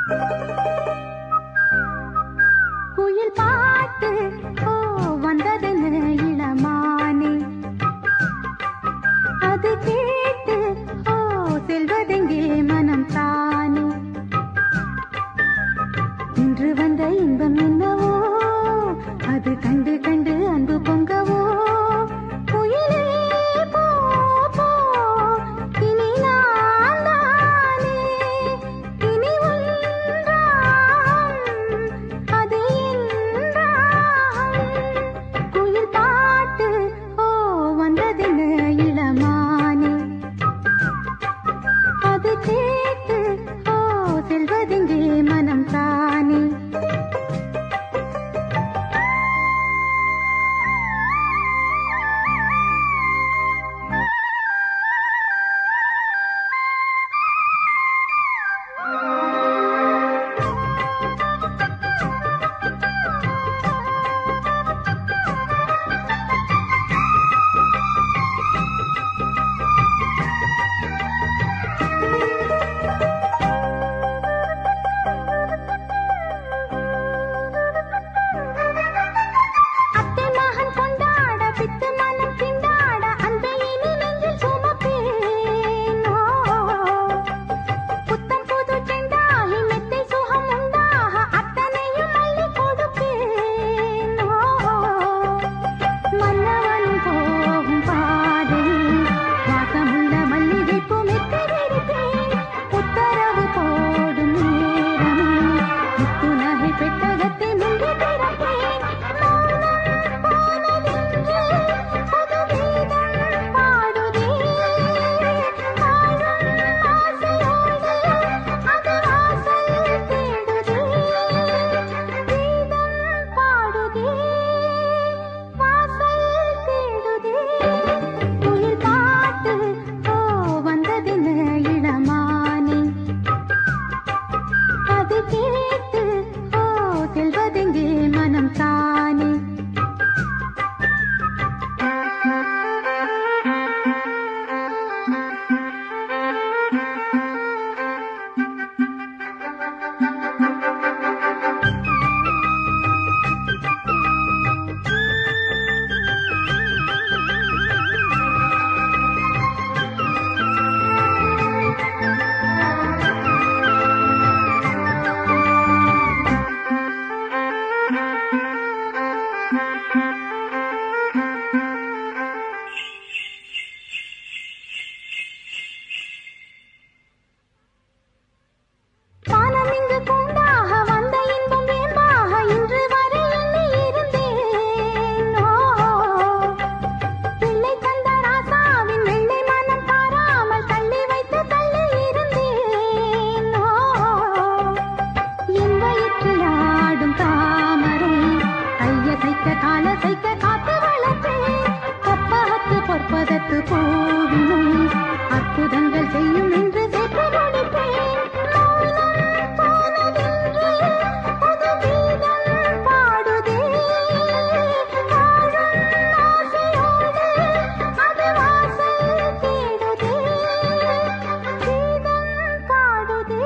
குயில் பாட்டு ஓ வந்ததென இளமானே அது கேட்டு ஓ செல்வதெங்கே மனம் தானே இன்று வந்த இன்பம் என்னவோ அது கண்டு கண்டு அன்பு பொங்கவோ குயிலே போ போ இனி நான் தானே இனி உன்றாம் அது என்றாம் குயில் பாட்டு ஓ வந்ததென இளமானே அது கேட்டு ஓ செல்வதெங்கே மனம் தானே அத்தை மகன் கொண்டாட பித்து மனம் திண்டாட அன்பை இனி நெஞ்சில் சுமப்பேன் ஓ. புத்தம் புது செண்டாகி மெத்தை சுகம் உண்டாக அத்தனையும் அள்ளி கொடுப்பேன் ஓ. மன்னவனும் போகும் பாதையில் வாசமுள்ள மல்லிகைப்பூ மெத்தை விரிப்பேன் உத்தரவு போடும் நேரமே முத்துநகை பெட்டகத்தை நின்று திறப்பேன் மௌனம் போனதென்று புது கீதம் பாடுதே வாழும் ஆசையோடு அது வாசல் தேடுதே கீதம் பாடுதே வாசல் தேடுதே குயில் பாட்டு ஓ வந்ததென இளமானே அது கேட்டு ஓ செல்வதெங்கே மனம் தானே வானம் இங்கு கூண்டாக வந்த இன்பம் வேம்பாக இன்று வரை எண்ணி இருந்தேன் ஓ. பிள்ளை தந்த ராசாவின் வெள்ளை மனம் தாராமல் தள்ளி வைத்து தள்ளி இருந்தேன் ஓ. என் வயிற்றில் ஆடும் தாமரை கையசைக்க காலசைக்க காத்து வளர்ப்பேன் கப்பகத்து பொற்பதத்து பூவினை அற்புதங்கள் செய்யும் என்று சேர்த்து முடிப்பேன் மௌனம் போனதென்று புது கீதம் பாடுதே வாழும் ஆசையோடு அது வாசல் தேடுதே கீதம் பாடுதே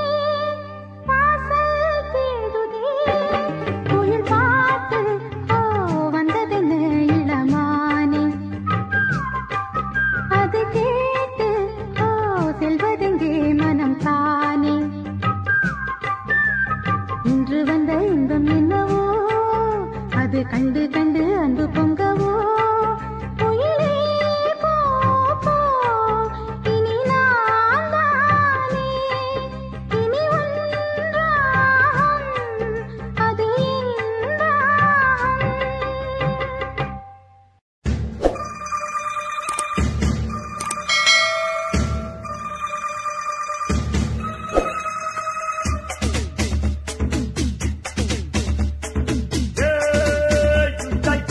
வாசல் தேடுதே குயில் பாட்டு ஓ வந்ததென்ன இளமானே அது கேட்டு ஓ செல்வதெங்கே மனம் தானே இன்று வந்த இன்பம் என்னவோ அது கண்டு கண்டு அன்பு பொங்கவோ குயிலே போ போ இனி நான் தானே இனி ஒன்றாம் அது என்றாம் Hey, you take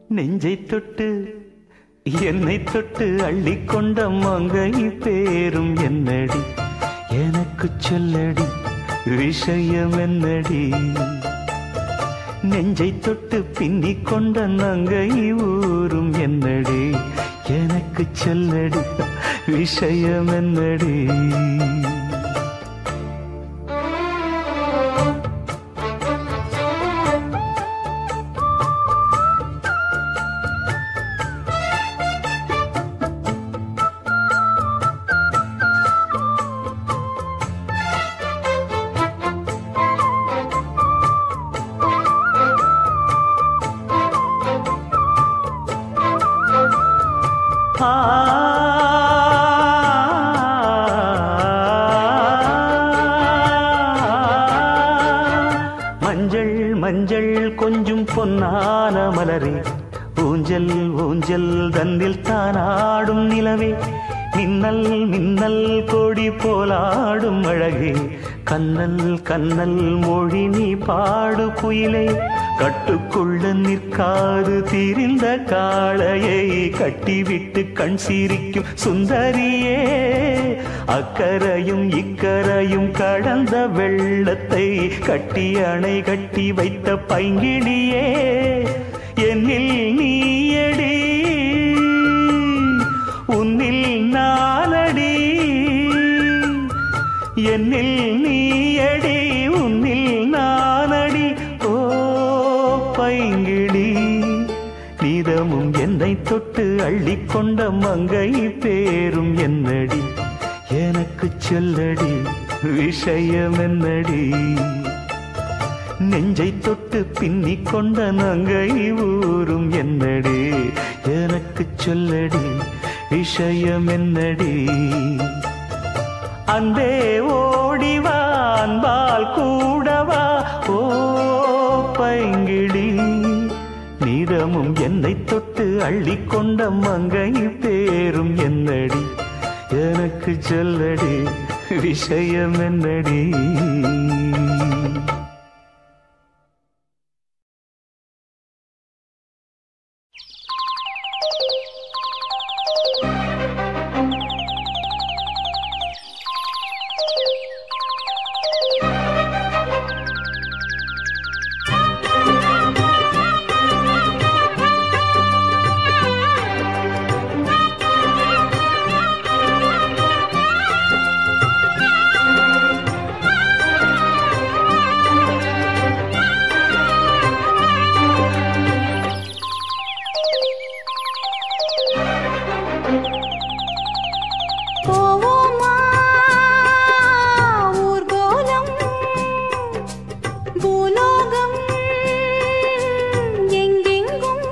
நெஞ்சை தொட்டு என்னை தொட்டு அள்ளிக்கொண்ட மங்கை பேரும் என்னடி எனக்கு சொல்லடி விஷயம் என்னடி நெஞ்சை தொட்டு பின்னிக் கொண்ட நங்கை ஊரும் என்னடி எனக்கு சொல்லடி விஷயம் என்னடி ஆ மஞ்சள் மஞ்சள் கொஞ்சம் பொன்னான மலரே ஊஞ்சல் ஊஞ்சல் தன்னில் தானாடும் நிலவே மின்னல் மின்னல் கொடி போலாடும் அழகே கண்ணல் கண்ணல் மொழி நீ பாடு குயிலே கட்டுக்குள்ள நிற்காது தீரிந்த காளையை கட்டிவிட்டு கண் சிரிக்கும் சுந்தரியே அக்கரையும் இக்கரையும் கடந்த வெள்ளத்தை கட்டி அணை கட்டி வைத்த பைங்கிடியே என்னில் நீயடி உன்னில் நானடி என்னில் நீயடி உன்னில் நானடி ஓ பைங்கிடி நீதமும் என்னை தொட்டு அள்ளிக்கொண்ட மங்கை பேரும் என்னடி எனக்கு சொல்லடி விஷயம் என்னடி நெஞ்சை தொட்டு பின்னிக் கொண்ட நங்கை ஊரும் என்னடி எனக்கு சொல்லடி விஷயம் என்னடி அன்பே ஓடிவா அன்பால் கூடவா ஓ பைங்கிடி நீதமும் என்னை தொட்டு அள்ளிக்கொண்ட மங்கை பேரும் என்னடி எனக்கு சொல்லடி விஷயம் என்னடி போவோமா ஊர்கோலம் பூலோகம் எங்கெங்கும்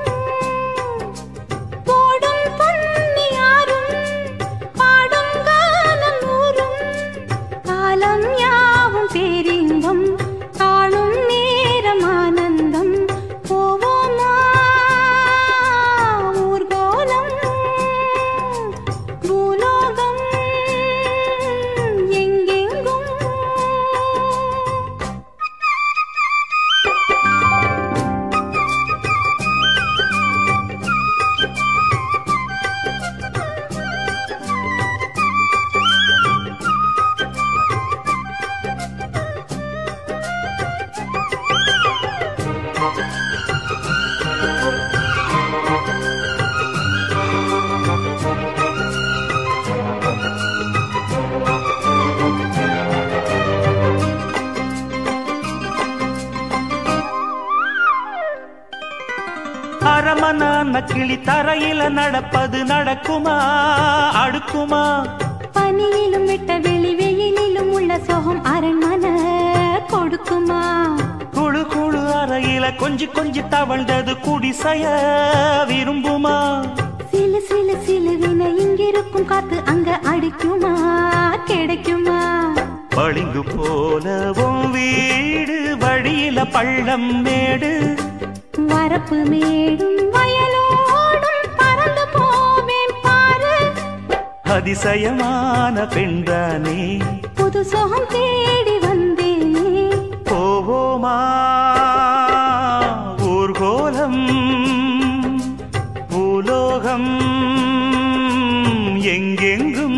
போடும் பொன்னியாரும் பாடும் காலம் ஊரும் காலம் யாவும் பேரின்பம் காணும் நேரம் ஆனந்தம் போவோமா ஊர்கோலம் பூலோகம் எங்கெங்கும் அரமனான கிளி தரையில நடப்பது நடக்குமா அடுக்குமா பனியிலும் விட்ட வெளி வெயிலிலும் உள்ள சோகம் அரண்மனை கொடுக்குமா குழு குழு அறையில கொஞ்சி கொஞ்சி தவழ்ந்தது குடிசைய விரும்புமா சிலு சிலு சிலுவின இங்கிருக்கும் காத்து அங்க அடிக்குமா கிடைக்குமா பளிங்கு போலவும் வீடு வழியில பள்ளம் மேடு வரப்பு மேடும் வயலோடும் பறந்து போவேன் பாரு அதிசயமான பெண்தானே புது சோகம் தேடி வந்தேனே போவோமா ஊர்கோலம் பூலோகம் எங்கெங்கும்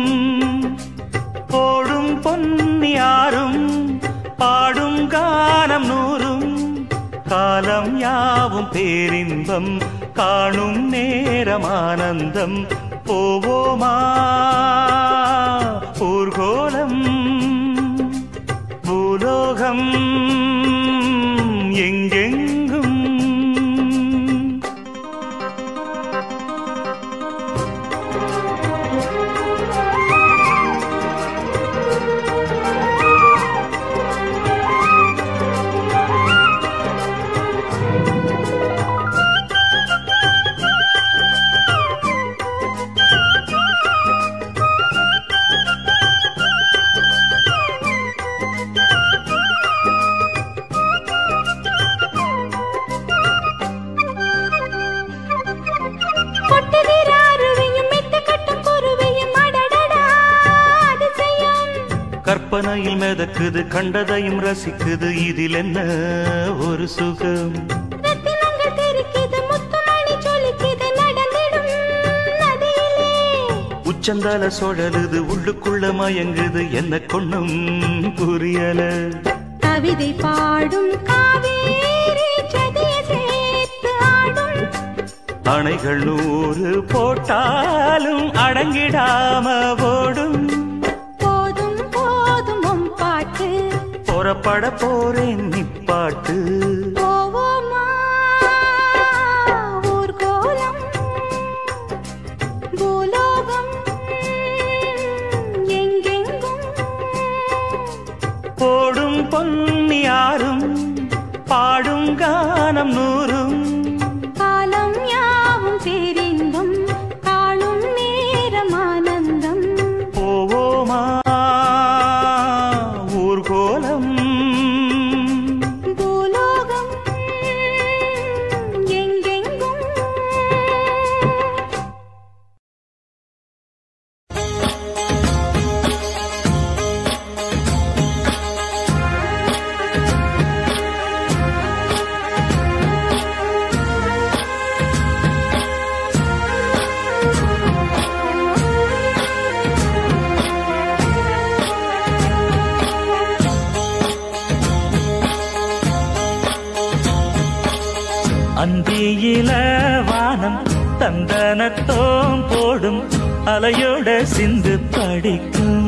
போடும் பொன்னியாரும் பாடும் கானம் நூறும் காலம் யாவும் பேரின்பம் காணும் நேரம் ஆனந்தம் போவோமா ஊர்கோலம் பூலோகம் எங்கெங்கும் கொட்டுகிற அருவியும் மெட்டு கட்டும் குருவியும் அடடடா அதிசயம் கற்பனையில் மிதக்குது கண்டதையும் ரசிக்குது இதில் என்ன ஒரு சுகம் ரத்தினங்கள் தெரிக்குது முத்துமணி சொலிக்குது நடந்திடும் நதியிலே உச்சந்தால சுழலுது உள்ளுக்குள்ள மயங்குது என்ன கொண்ணும் புரியல கவிதை பாடும் காவேரி சதிய சேர்த்து ஆடும் அணைகள் நூறு போட்டாலும் அடங்கிடாம ஓடும் போதும் போதும் உம் பாட்டு புறப்பட போறேன் நிப்பாட்டு போவோமா ஊர்கோலம் பூலோகம் எங்கெங்கும் போடும் பொன்னியாரும் பாடும் கானம் நூறும் காலம் யாவும் பேரின்பம் காணும் நேரம் ஆனந்தம் போவோமா ஊர்கோலம் பூலோகம் எங்கெங்கும் அந்தியில வானம் தந்தனத்தோம் போடும் அலையோட சிந்து படிக்கும்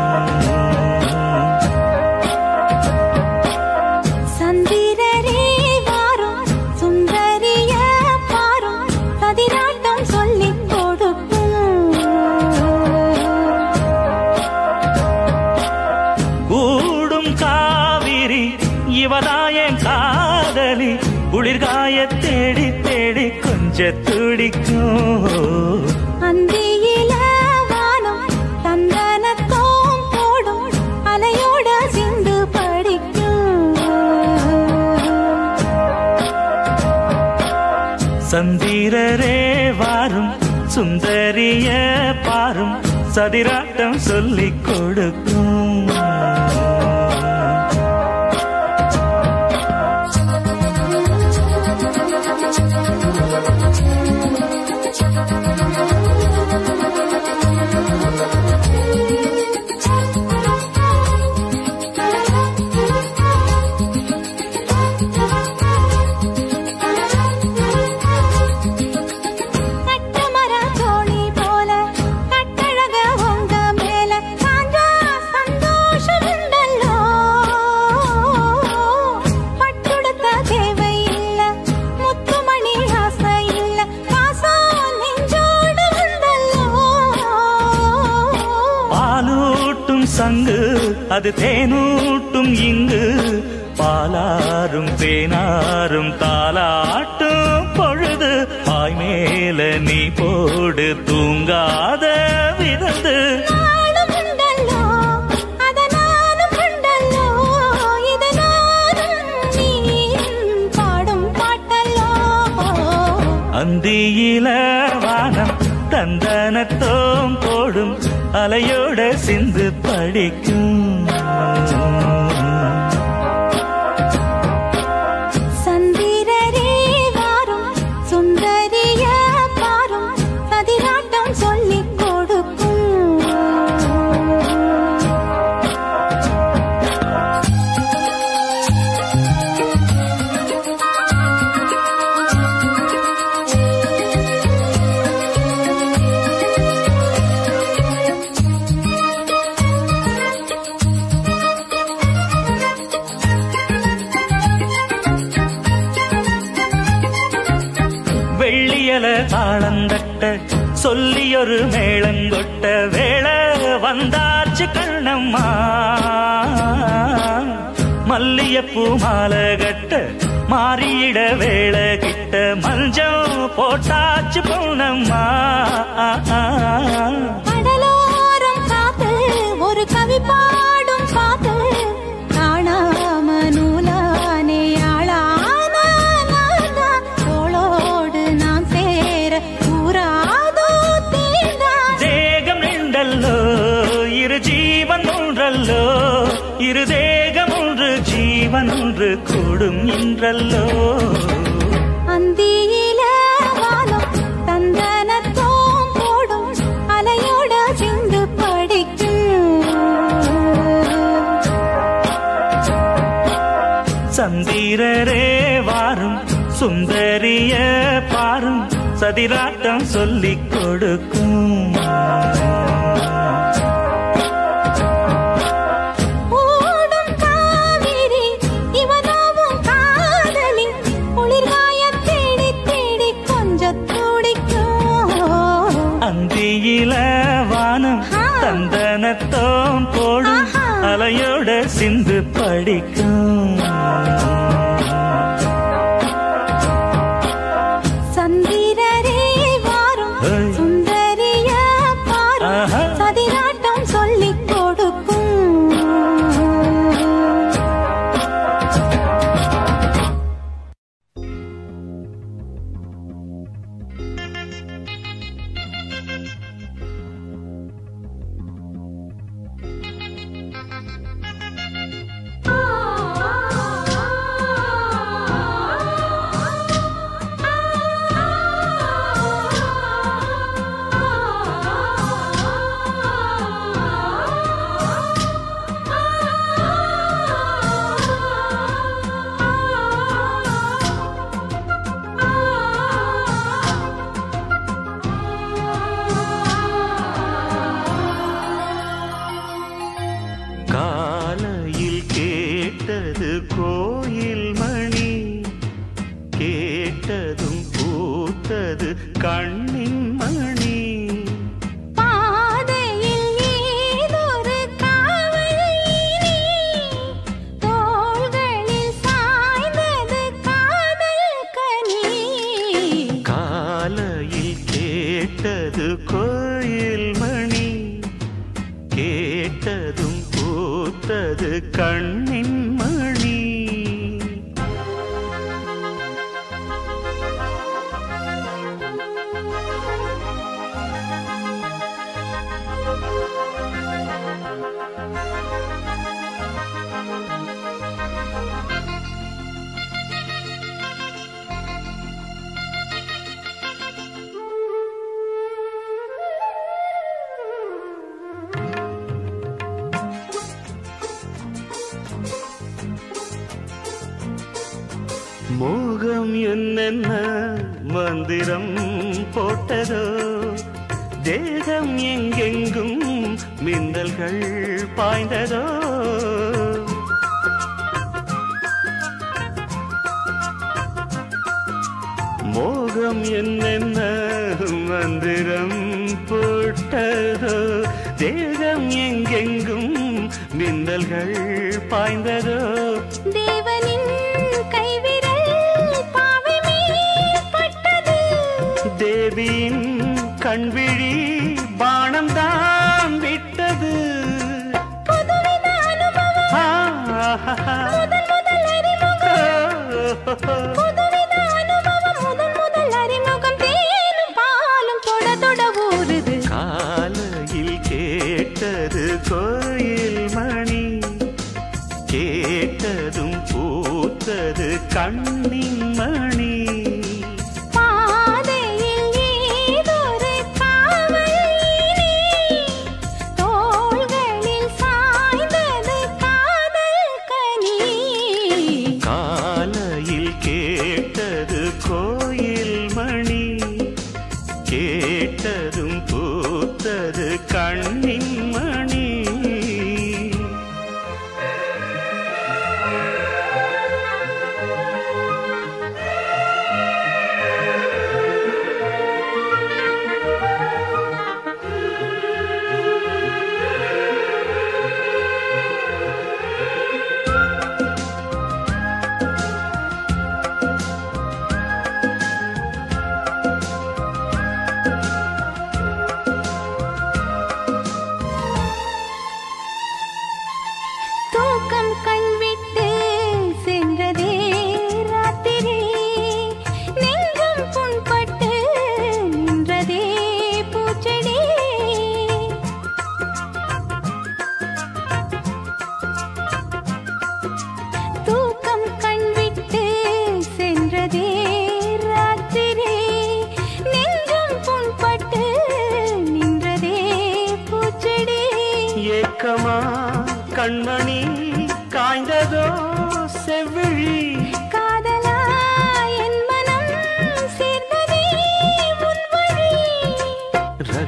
சந்திரரே வாரும் சுந்தரிய பாரும் சதிராட்டம் சொல்லிக் கொடுக்கும் கூடும் காவிரி இவதாயன் காதலி குளிர்காய தேடி தேடி கொஞ்ச துடிக்கும் அந்தியில வானம் தந்தனத்தோம் போடும் அலையோட சிந்து படிக்கும் சந்திரரே வாரும் சுந்தரிய பாரும் சதிராட்டம் சொல்லிக் கொடுக்கும் கட்டுமர தோணி போல கட்டழக உங்க மேல சாஞ்சா சந்தோஷம் உண்டல்லோ பட்டுடுத்த தேவை இல்ல முத்துமணி ஆசை இல்ல பாசம் நெஞ்சோடு உண்டல்லோ பாலூட்டும் சங்கு அது தேனூட்டும் இங்கு பாலாரும் தேனாரும் தாலாட்டும் பொழுது பாய் மேல நீ போடு தூங்காத விருந்து நாளும் உண்டல்லோ அத நானும் உண்டல்லோ இத நானும் நீயும் பாடும் பாட்டல்லோ அந்தியில வானம் தந்தனத்தோம் போடும் அலையோட சிந்து படிக்கும் சந்திரரே வாரும் சுந்தரிய பாரும் மெல்லியல தாளந்தட்ட சொல்லியொரு மேளங்கொட்ட வேளை வந்தாச்சு கண்ணம்மா மல்லியப்பூ மாலை கட்ட மாறியிட வேளை கிட்ட மஞ்சம் போட்டாச்சு பொண்ணம்மா கடலோரம் காத்து ஒரு கவி பாடும் பாத்து காணாம நூலானே ஆளான நான்தான். தோளோடு நான் சேர கூறாதோ தீர்ந்தான் தேகம் ரெண்டல்லோ இரு ஜீவன் ஒன்றல்லோ இரு தேகம் ஒன்று ஜீவன் ஒன்று கூடும் இன்றல்லோ அந்தியில வானம் தந்தனத்தோம் போடும் அலையோட சிந்து படிக்கும் சந்திரரே வாரும் சுந்தரிய பாரும் சதிராட்டம் சொல்லிக் கொடுக்கும் ஓடும் காவிரி இவனாவும் காதலி குளிர்காய தேடி தேடி கொஞ்சம் துடிக்கும் அந்தியில வானம் ஆ. தந்தனத்தோம் போடும் ஆஹா. அலையோட சிந்து படிக்கும் சந்திரரே வாரும் ஏய். சுந்தரிய பாரும் ஆஹா. சதிராட்டம் சொல்லிக் கொடுக்கும் காலையில் கேட்டது கோயில் மணி கேட்டதும் பூத்தது கண்ணின் மணி பாதையில் ஏதொரு காவல் இனி தோள்களில் சாய்ந்தது காதல் கனி காலையில் கேட்டது கோயில் மணி கேட்டதும் பூத்தது கண்ணின் மணி மோகம் என்னென்ன மந்திரம் போட்டதோ தேகம் எங்கெங்கும் மின்னல்கள் பாய்ந்ததோ மோகம் என்னென்ன மந்திரம் போட்டதோ தேகம் எங்கெங்கும் மின்னல்கள் பாய்ந்ததோ தேவனின் கைவிரல் பாவை மேல் பட்டது தேவியின் கண்விழி பானம் தான் விட்டது புதுவித அனுபவம் ஆஹா. முதல் முதல் அறிமுகம் புதுவித அனுபவம் முதல் முதல் அறிமுகம் தேனும் பாலும் தொட தொட ஊறுது காலையில் கேட்டது கோயில் மணி கேட்டதும் பூத்தது கண்ணின் மணி பாதையில் ஏதொரு காவல் இனி தோள்களில் சாய்ந்தது காதல் கனி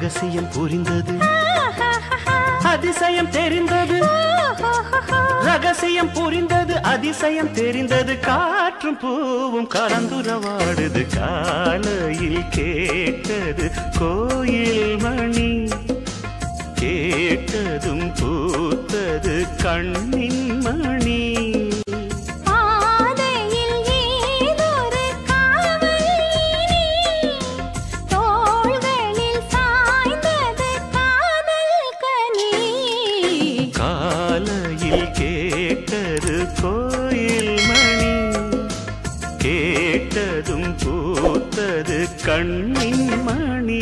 ரகசியம் புரிந்தது அதிசயம் தெரிந்தது ரகசியம் புரிந்தது அதிசயம் தெரிந்தது காற்றும் பூவும் கலந்துரவாடுது காலையில் கேட்டது கோயில் மணி கேட்டதும் பூத்தது கண்ணின் மணி பாதையில் ஏதொரு காவலினி தோள்களில் சாய்ந்தது காதல் கனி காலையில் கேட்டது கோயில் மணி கேட்டதும் பூத்தது கண்ணின் மணி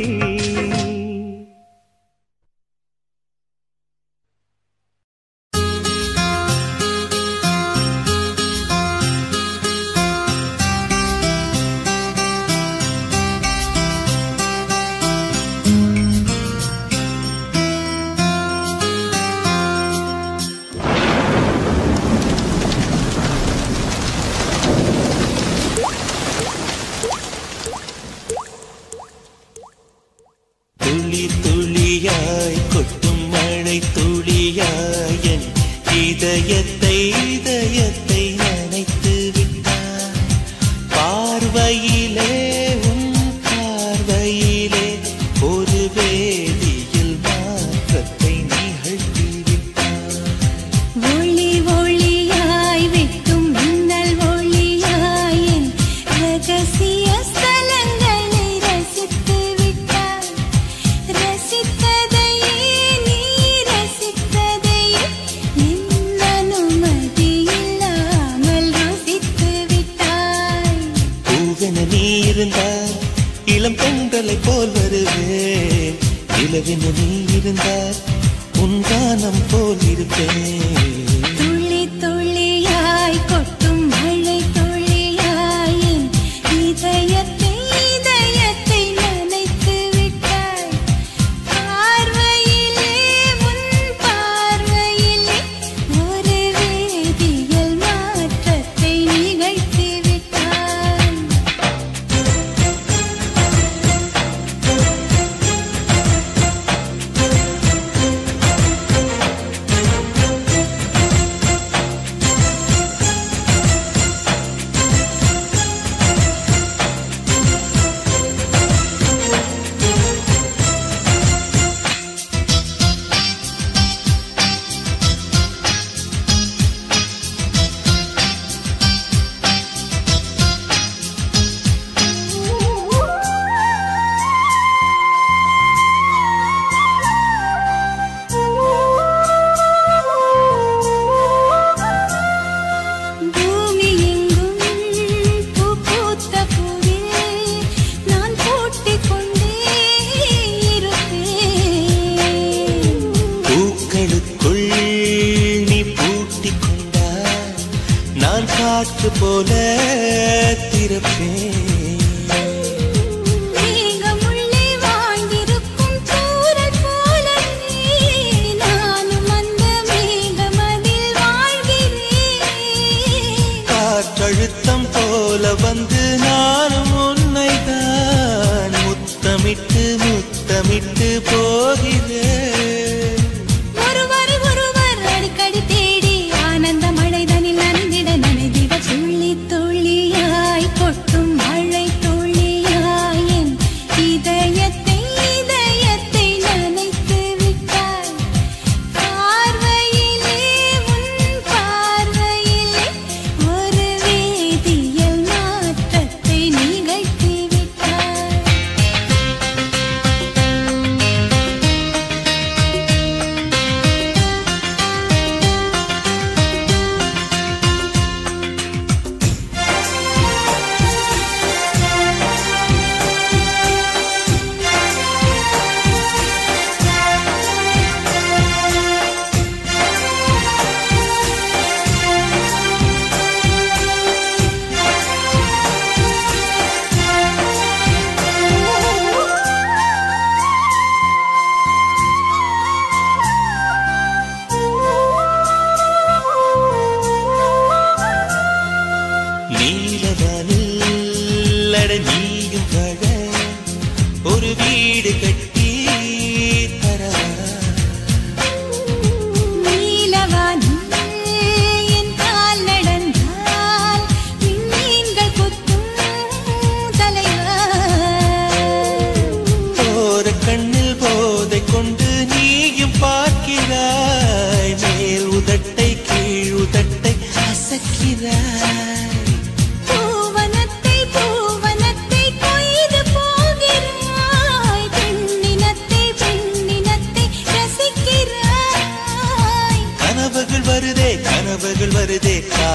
துளி துளியாய் கொட்டும் மழை துளியாய் என் இதயத்தை இதயத்தை நனைத்து விட்டாய் பார்வையிலே உன் பார்வையிலே ஒரு வேதியில் மாற்றத்தை நிகழ்த்தி விட்டாய் ஒளி ஒளியாய் வெட்டும் மின்னல் ஒளியாய் என் ரகசிய ஸ்தலங்களை ரசித்து விட்டாய் ரசித்ததையே நீ ரசித்ததையே என் அனுமதி இல்லாமல் ருசித்து விட்டாய் பூவென நீ இருந்தால் இளம் பெண்களை போல் வருவேன் இளவென நீ இருந்தால் உன் கானம் போல் இருப்பேன் துளி துளியாய் கொட்டும் மழை துளியாய் என் இதயத்தை இதயத்தை நனைத்து விட்டாய் பார்வையிலே உன் பார்வையிலே ஒரு வேதியியல் மாற்றத்தை நிகழ்த்தி விட்டாய் பூமி எங்கும் பூ பூத்த பூவில் நான் பூட்டிக் கொண்டே இருப்பேன் பூக்களுக்குள் நீ பூட்டிக் கொண்டால் நான் காற்று போல திறப்பேன் மேகமுள்ளே வாழ்ந்திருக்கும் தூறல் போலவே நானும் அந்த மேகமதில் வாழ்கிறேன் காற்றழுத்தம் போல வந்து நானும் உன்னை தான் முத்தமிட்டு முத்தமிட்டு போகிறேன் ஒருவரை ஒருவர் அடிக்கடி தேடி ஆனந்த மழைதனில் நனைந்திட நனைந்திட துள்ளி துள்ளியாய் கொட்டும் மழை துள்ளியாய் என் இதயத்தை இதயத்தை நனைத்து விட்டாய் பார்வையிலே உன் பார்வையிலே ஒரு வேதியியல் மாற்றத்தை நிகழ்த்தி விட்டாய் நீலவானில் அட நீயும் வாழ ஒரு வீடு கட்டி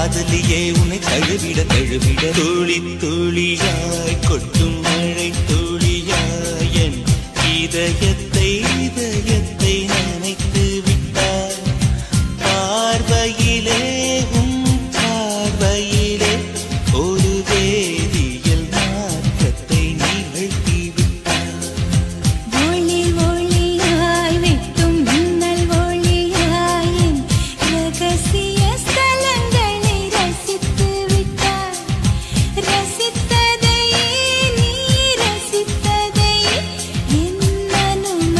காதலியே உன்னை தழுவிட தழுவிட துளி துளியாய் கொட்டும் மழை துளியாய் என் இதயத்தை இதயத்தை நினைத்து விட்டாய் பார்வையிலே உன் பார்வையிலே ஒரு வேதியியல் மாற்றத்தை நிகழ்த்தி விட்டாய் ஒளி ஒளியாய் வெட்டும் மின்னல் ஒளியாய் என் ரகசிய ஸ்தலங்களை ரசித்து விட்டாய் ரசித்ததை நீ ரசித்ததை என் மனம்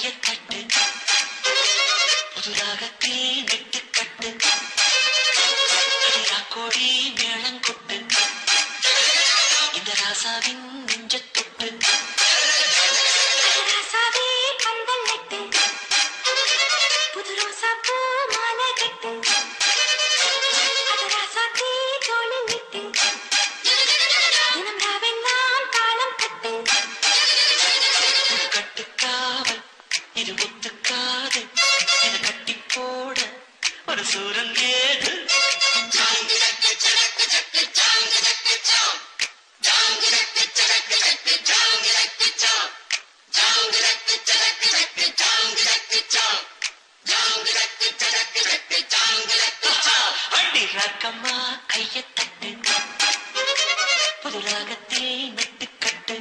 கையத்தட்டு புதுராகத்தில் நெட்டு கட்டு கோடி மேளங்கொட்டு இந்த ராசாவின் நெஞ்சத்தொட்டு ராசாவே பந்தல் நட்டு புது ரோசா பூ மாலை கட்டு அது ராசாத்தி தோளில் விட்டு தினம் ராவெல்லாம் தாளம் கட்டு கட்டுக்காவல் இது ஒத்துக்காது என கட்டி போட ஒரு சூரன் ஏது அடி ரக்கம்மா கையத் தட்டு புதுராகத்தில் நெட்டு கட்டு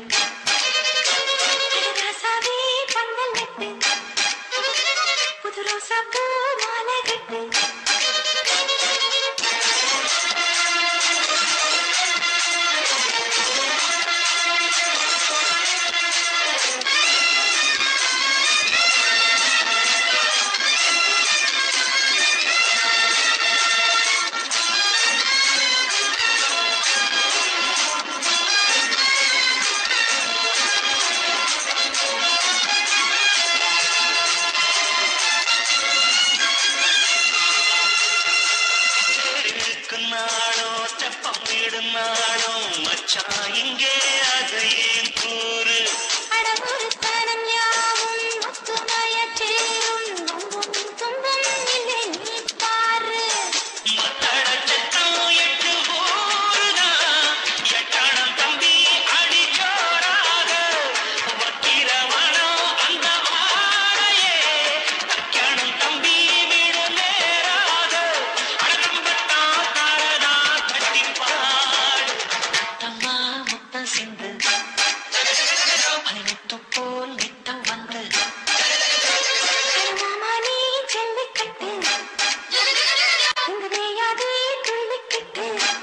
ராசாவே பந்தல் நட்டு புது ரோசா பூ மாலை கட்டு நாளோ தெப்பம் விடும் நாளோ மச்சான் இங்கே அது ஏன் கூறு அடவொரு தனம் யாவும் ஒத்துணையச் சேரும் நொம்பும் துன்பம் இல்லை நீ பாரு மத்தள சத்தம் எட்டு ஊருதான் எட்டாளம் தம்பி அடிச்சோராக வக்கிரவனம் அந்த ஆடையே அக்கணம் தம்பி வீடு நேராக அடக்கம்பட்டான் தாரதா கட்டிப்பாடு தம்மா முத்தம் சிந்து பனிமுத்து போல் நித்தம் வந்து மாமா நீ ஜல்லிக்கட்டு இங்கு வேயாதே துள்ளிக்கிட்டு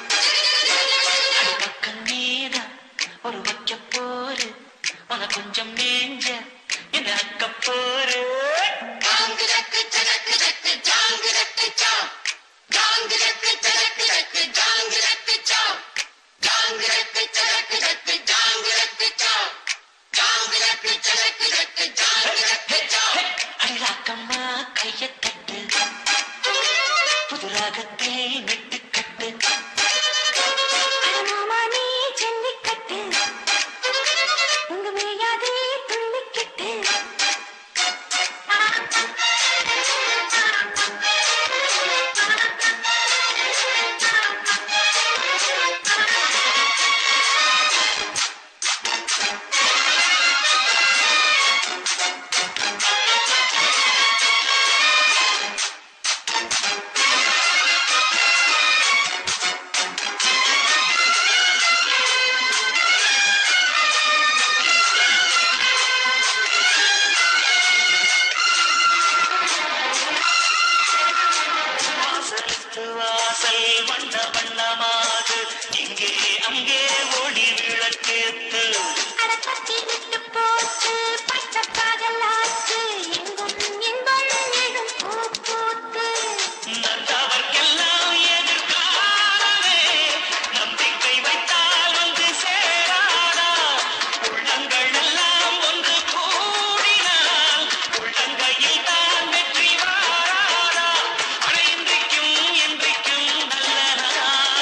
பக்கம் மீத ஒரு வைக்க போரு உன கொஞ்சம் மேஞ்ச என்ன அக்க போரு அடிராக்கம்மா கையத் தட்டு புதுராகத்தில் நெட்டு கட்டு மாமா நீ ஜல்லிக்கட்டு இங்கு வேயாதே துள்ளிக்கிட்டு வாசலுக்கு வாசல் வண்ண வண்ணமாது இங்கே அங்கே ஒளி விளக்கேத்து அடக்கத்தி விட்டு போச்சு பச்சை காதலாச்சு எங்கும் இன்பம் எழும் பூ பூத்து நல்லவர்க்கெல்லாம் எதிர்காலமே நம்பிக்கை வைத்தால் வந்து சேராதா உள்ளங்கள் எல்லாம் ஒன்று கூடினால் உள்ளங்கையில் தான் வெற்றி வாராதா அட இன்றைக்கும் என்றைக்கும் நல்ல நாளே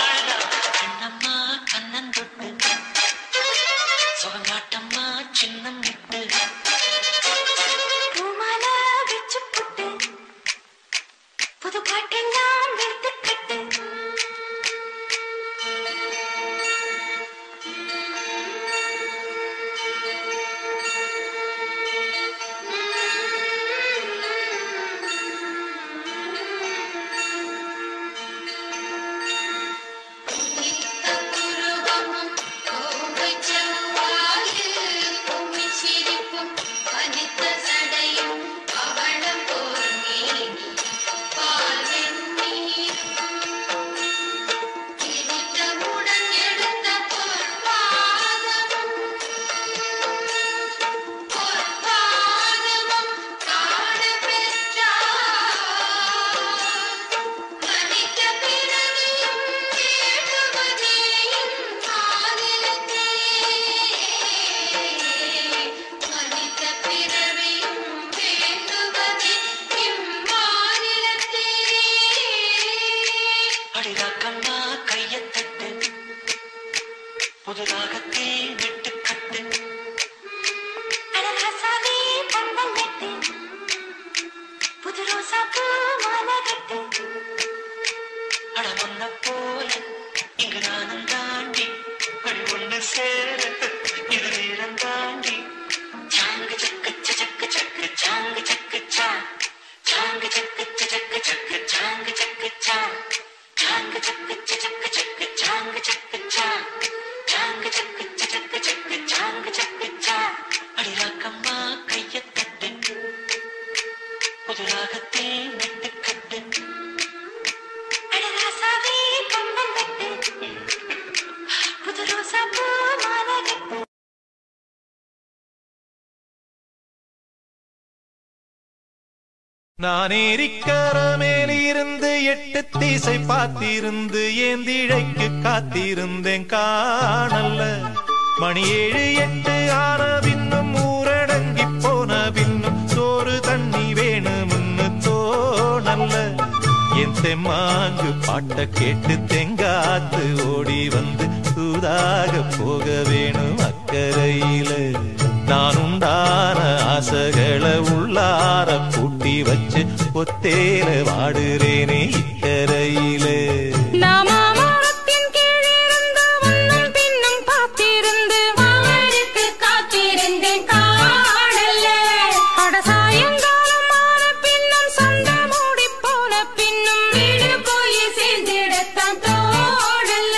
அடிராக்கம்மா கையத் தட்டு புதுராகத்தே விட்டு கட்டு அழகாசாவே பந்தல் நட்டு புது ரோசா பூ மாலை கட்டு அட முன்ன போல இங்கு நானும் தாண்டி வழி ஒண்ணு சேர இது நேரம் தாண்டி சாங்கு சக்கு சக்கு சக்கு சாங்கு சக்கு சா சாங்கு சக்கு சக்கு சக்கு சாங்கு சக்கு சா சாங்கு சக்கு சக்கு சக்கு சாங்கு சக்கு சா சாங்கு சக்கு சக்கு சக்கு சாங்கு சக்கு சா அடிராக்கம்மா கையத் தட்டு புதுராகத்தே நட்டு கட்டு அழகாசாவே பந்தல் நட்டு புது ரோசா பூ மாலை கட்டு நான் ஏரிக்கர மேலிருந்து எட்டு திசை பார்த்திருந்து ஏந்திழைக்கு காத்திருந்தேன் காணல்ல மணி ஏழு எட்டு ஆன பின்னும் ஊரடங்கி போன பின்னும் சோறு தண்ணி வேணும்னு தோணல்ல என் தெம்மாங்கு பாட்ட கேட்டு தெங்காத்து ஓடி வந்து தூதாக போக வேணும் அக்கறையில நான் உண்டான ஆசைகளை உள்ளார பூட்டி வச்சு ஒத்தேல வாடுறேனே இக்கரையிலே நாமாமரத்தின் கீழிருந்து முன்னும் பின்னும் பார்த்திருந்து மாமனுக்கு காத்திருந்தேன் காணல்ல. அட சாயங்காலம் ஆன பின்னும் சண்டை மூடிப் போன பின்னும் வீடு போய் சேர்ந்திடத்தான் தோழல்ல.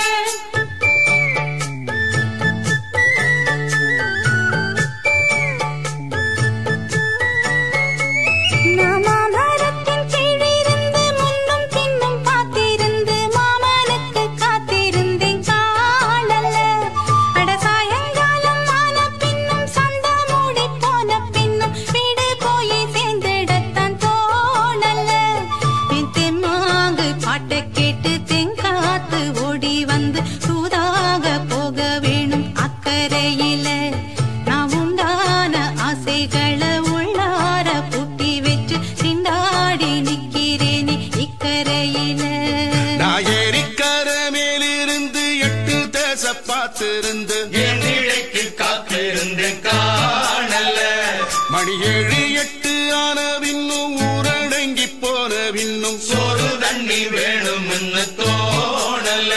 மாமரத்தின் கீழிருந்து முன்னும் பின்னும் பார்த்திருந்து மாமனுக்கு காத்திருந்தேன் காணல்ல. அட சாயங்காலம் ஆன பின்னும் சண்டை மூடிப் போன பின்னும் வீடு போய் சேர்ந்திடத்தான் தோணல்ல. என் தெம்மாங்கு பாட்டைக் கேட்டு தெங்காத்து ஓடி வந்து தூதாக போக வேணும் அக்கறையில நான் உண்டான ஆசைகளை உள்ளார பூட்டி வச்சு திண்டாடி நிக்கிறேனே இக்கரையில நான் ஏரிக்கர மேலிருந்து எட்டு தேச பார்த்திருந்து என் இழைக்கு காத்திருந்தேன் காணல மணி ஏழு எட்டு ஆன பின்னும் ஊரடங்கி போன பின்னும் சோறு தண்ணி வேணும்னு தோணல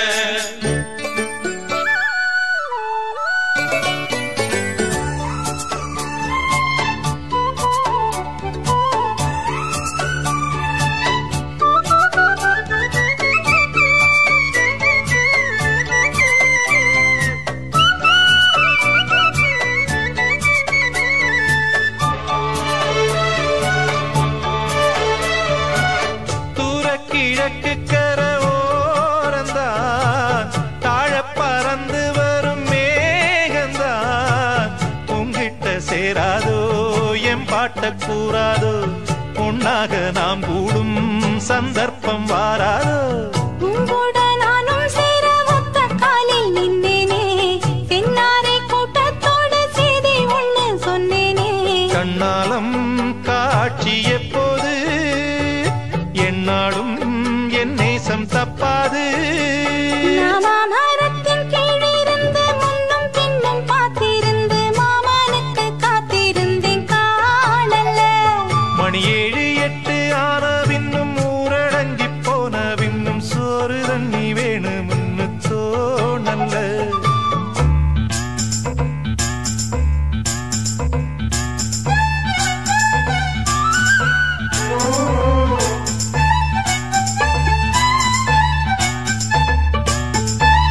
தூர கிழக்கு கர ஓரந்தான் தாழ பறந்து வரும் மேகந்தான் உங்கிட்ட சேராதோ என் பாட்ட கூறாதோ பொன்னாக நாம் கூடும் சந்தர்ப்பம் வாராதோ உங்கூட நானும் சேர ஒத்த காலில் நின்னேனே தென்னாரை கூட்டத்தோடு செய்தி ஒண்ணு சொன்னேனே கண்ணாலம் காட்சி எப்போது என்னாலும் என் நேசம் தப்பாது நாமாமரத்தின் கீழிருந்து முன்னும் பின்னும் பார்த்திருந்து மாமனுக்கு காத்திருந்தேன் காணல்ல மணி ஏழு எட்டு ஆன பின்னும் ஊரடங்கி போன பின்னும் சோறு தண்ணி வேணும்னு தோணல்ல ஆ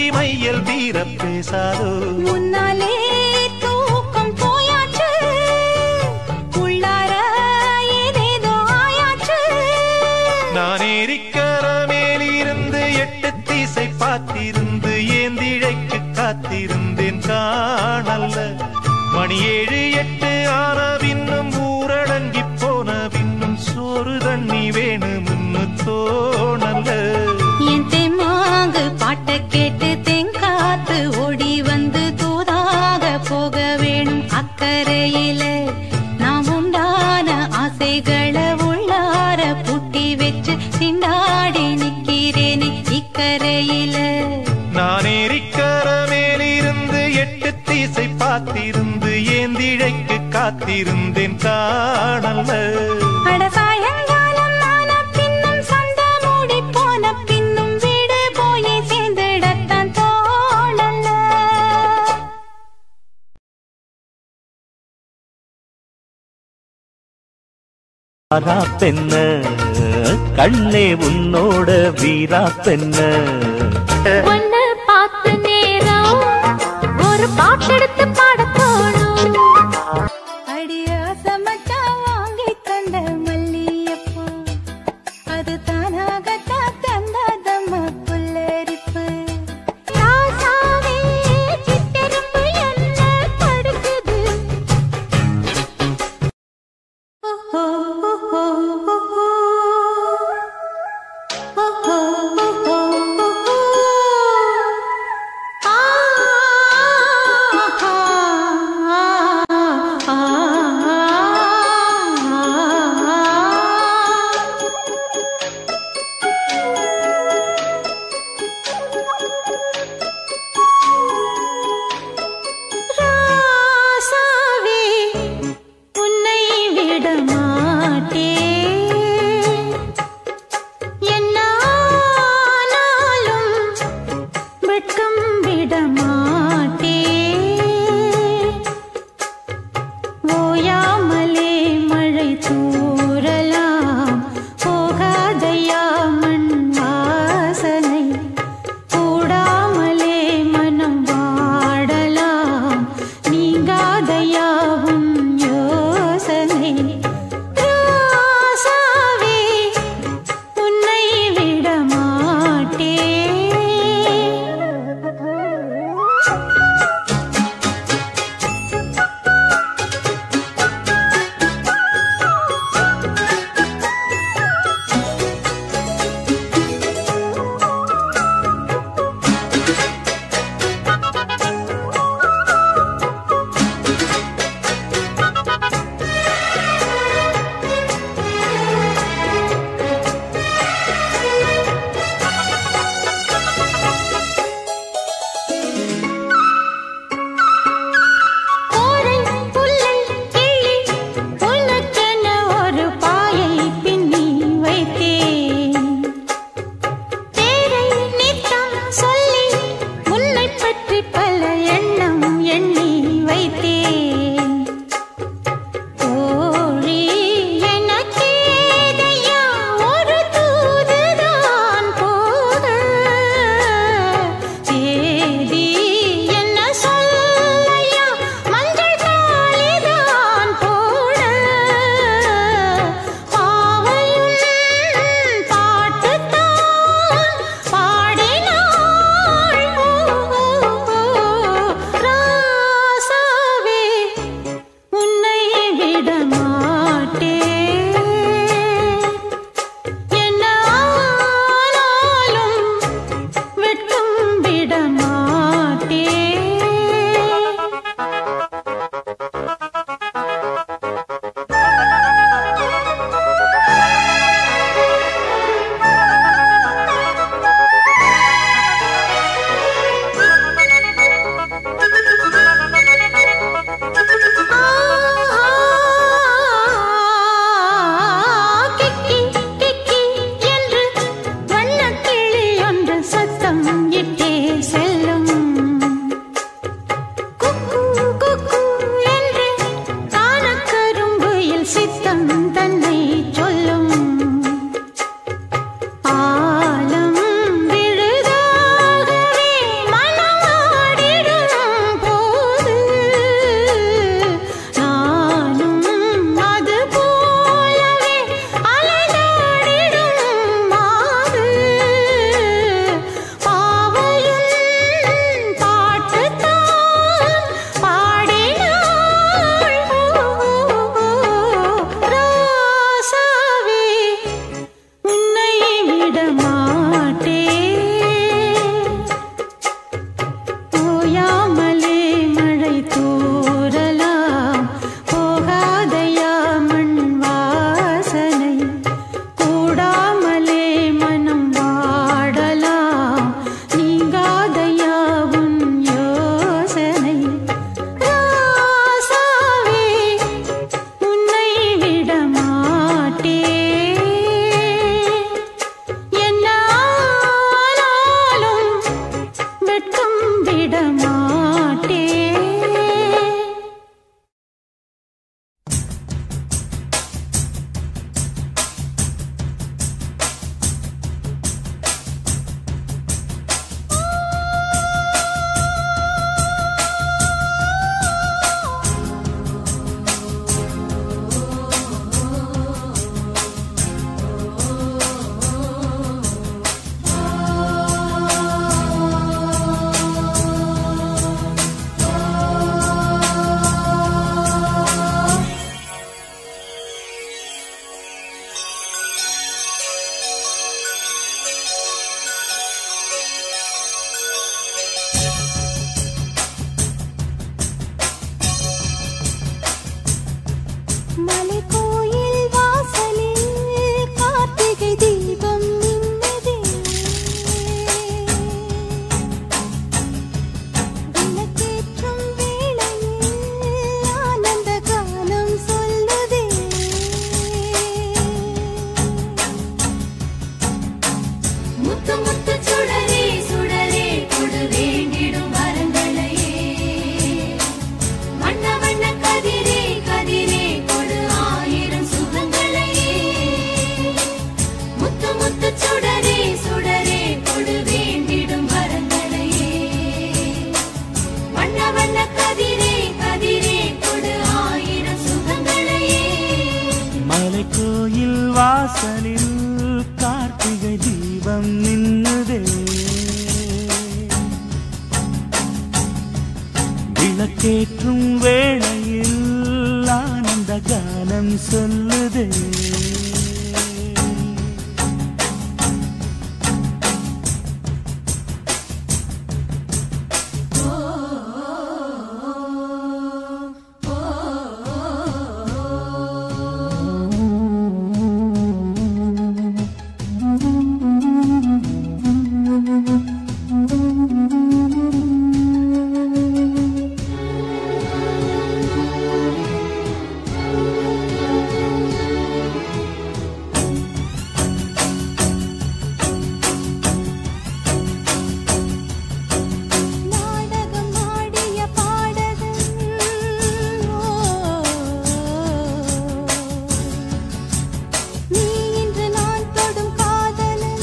மையல் வீர பேசாதோ முன்னாலே தூக்கம் போயாச்சு உள்ளார ஏதேதோ ஆயாச்சு நான் ஏரிக்கர மேலிருந்து எட்டு தீசை பார்த்திருந்து ஏந்திழைக்கு காத்திருந்தேன் காணல்ல மணி ஏழு எட்டு ஆன பின்னும் ஊரடங்கி போன பின்னும் சோறு தண்ணி வேணும்னு தோணல்ல என் தெம்மாங்கு பாட்ட கேட்டு தெங்காத்து ஓடி வந்து தூதாக போக வேணும் அக்கறையில நாம் உண்டான ஆசைகளை உள்ளார பூட்டி வச்சு திண்டாடி நிக்கிறேனே இக்கரையில நான் ஏரிக்கர மேலிருந்து எட்டு தீசை பார்த்திருந்து ஏந்திழைக்கு காத்திருந்தேன் காணல்ல அட சாயங்காலம் ஆன பின்னும் சந்த மூடி போன பின்னும் வீடு போய் சேர்ந்திடத்தான் தோணல ஆரா பெண்ண கண்ணே உன்னோட வீரா பெண்ண ஒன்னு பார்த்து நேரம் ஒரு பாட்டெடுத்து பாட தோணும் அடியா சமச்சா வாங்கி தந்த மல்லியப்பூ அது தானாகத்தான் தந்ததம்ம புல்லரிப்பு ராசாவே சிட்டெரும்பு என்ன கடுக்குது ஓஹோ ஓஹோ ஓஹோ ஓஹோ ஓஹோ ஓஹோ ஆ ஆ ஆ ராசாவே உன்னை விட மாட்டேன் என்னாலும் வெட்கம் விட மாட்டேன் ஓயாமலே மழை தூறலாம் போகாதையா மண் வாசனை கூடாமலே மனம் வாடலாம் நீங்காதையாவும் யோசனை ராசாவே உன்னை விட மாட்டேன் வாசலில் கார்த்திகை தீபம் நின்னுதே விளக்கேற்றும் வேளையில் ஆனந்த கானம் சொல்லுதே நாடகம் ஆடிய பாடகன் நீ இன்று நான் தொடும் காதலன்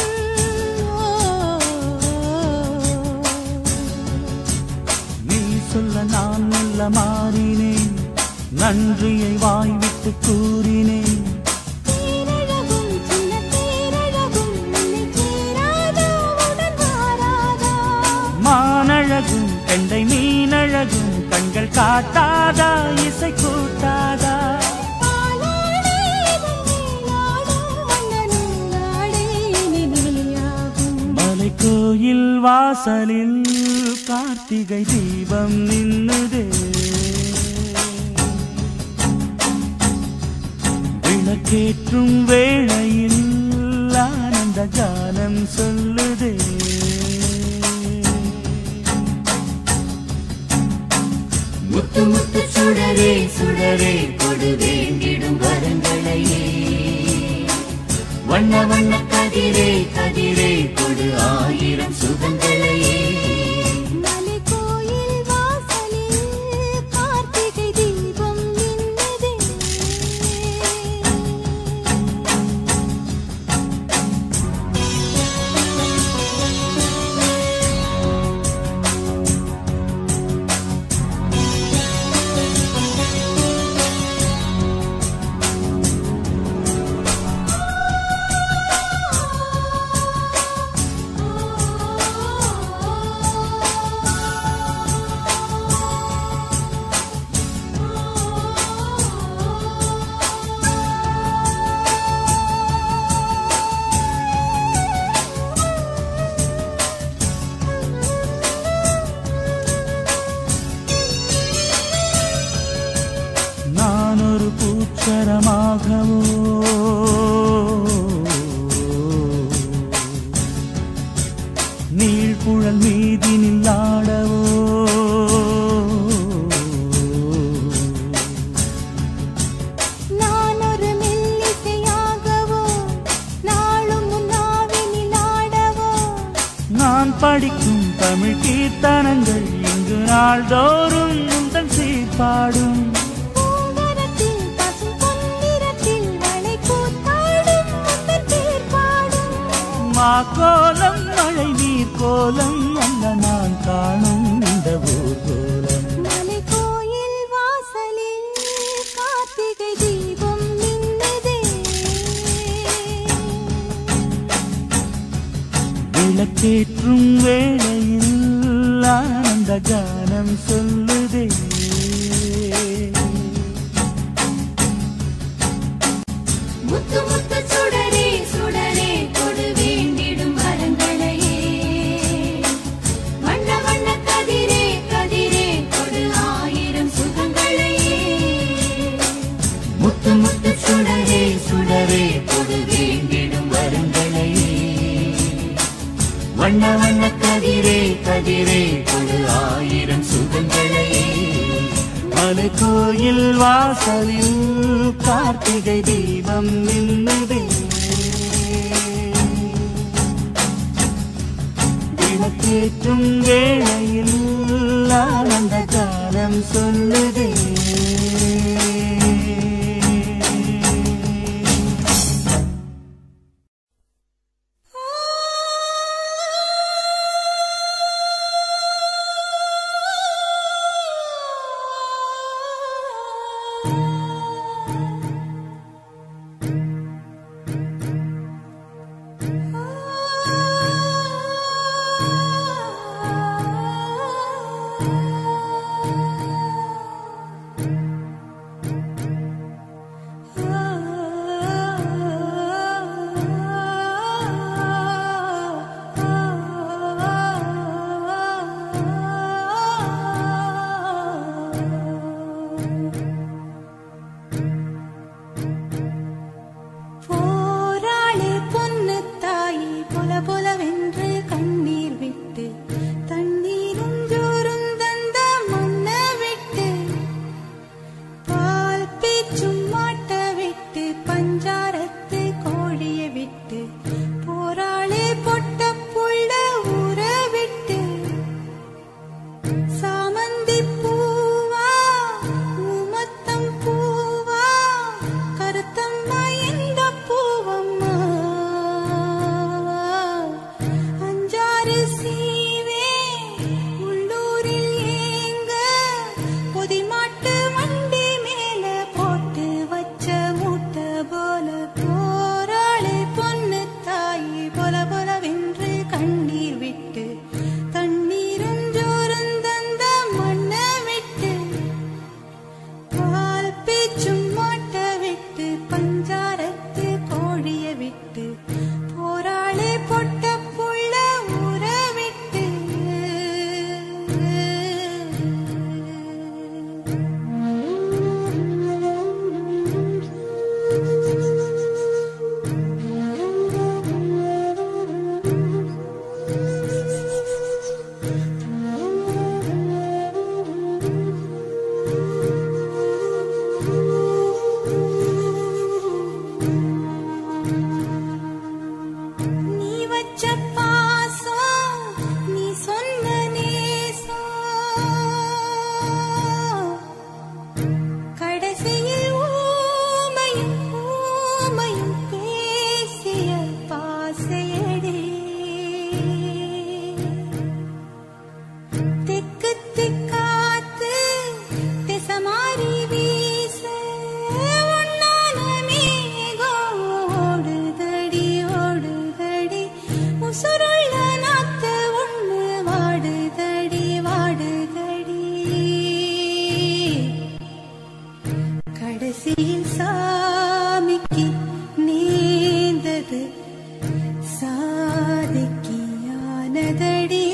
நீ சொல்ல நான் நல்ல மாறினேன் நன்றியை வாய்விட்டு கூறினேன் தேரழகும் சின்ன தேரழகும் உன்னை சேராதா உடன் வாராதா மானழகும் கண்டை மீனழகும் கண்கள் காட்டாதா இசை கூட்டாதா பாலாடே நாடும் மன்னனும் நாடே இனி நீயாகும் மலை கோயில் வாசலில் கார்த்திகை தீபம் நின்னுதே விளக்கேற்றும் வேளையில் ஆனந்த கானம் சொல்லுதே முத்து முத்து சுடரே சுடரே கொடு வேண்டிடும் வரங்களையே வண்ண வண்ண கதிரே கதிரே கொடு ஆயிரம் சுகங்களையே மலை கோயில் வாசலில் கார்த்திகை தீபம் நின்னதே நான் ஒரு பூச்சரமாகவோ நீழ்குழல் மீதினில் ஆடவோ நான் ஒரு மெல்லிசையாகவோ நாளும் உன்னாவினில் ஆடவோ நான் படிக்கும் தமிழ் கீர்த்தனங்கள் இங்கு நாள்தோறும் உந்தன் சீர்பாடும் பூங்கரத்தில் பசும் பொன்னிறத்தில் வளை கூத்தாடும் உந்தன் பேர் பாடும் மா கோலம் மழை நீர் கோலம் அல்ல நான் காணும் இந்த ஊர் கோலம் மலை கோயில் வாசலில் கார்த்திகை தீபம் நின்னதே விளக்கேற்றும் வேளையில் ஆனந்த கானம் சொல்லுதே முத்து முத்து சுடரே சுடரே கொடு வேண்டிடும் வரங்களையே வண்ண வண்ண கதிரே கதிரே கொடு ஆயிரம் சுகங்களையே முத்து முத்து சுடரே சுடரே கொடு வேண்டிடும் வரங்களையே வண்ண வண்ண கதிரே கதிரே கொடு ஆயிரம் சுகங்களையே மலை கோயில் வாசலில் கார்த்திகை தீபம் நின்னுதே விளக்கேற்றும் வேளையில் ஆனந்த காலம் சொல்லுதே சாமந்தி பூவா உமத்தம் பூவா கருத்தம்மா எந்த பூவம்மா அஞ்சாறு சீவே உள்ளூரில் ஏங்க பொதிமாட்டு வண்டி மேல போட்டு வச்ச மூட்டை போல போராளே பொண்ணு தாயி பொல பொலவென்று கண்ணீர் விட்டு தண்ணீரும் ஜோரும் தந்த மண்ணை விட்டு பால் பேச்சும் மாட்ட விட்டு பஞ்சாரத்து கோழிய விட்டு போராளே பொட்ட புள்ள ஊற விட்டு நீ வச்ச பாசம் நீ சொன்ன நேசம் கடைசியில் ஊமையும் ஊமையும் பேசிய பாசையடி தெக்கு திக்காத்து திசை மாறி வீச உன்னான மேகம் ஓடுதடி ஓடுதடி உசுருள்ள நாத்து ஒண்ணு வாடுதடி வாடுதடி கடைசியில் சாமிக்கு நீந்தது சாதிக்கு யானதடி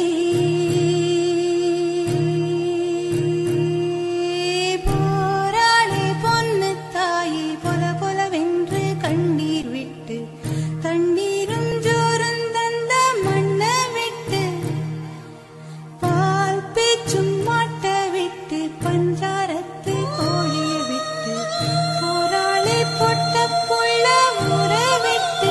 போராளி பொண்ணு தாயி பொல பொலவென்று கண்ணீர் விட்டு தண்ணீரும் ஜோரும் தந்த மண்ணை விட்டு பால் பேச்சும் மாட்ட விட்டு பஞ்சாரத்து கோழிய விட்டு போராளி பொட்ட புள்ள ஊற விட்டு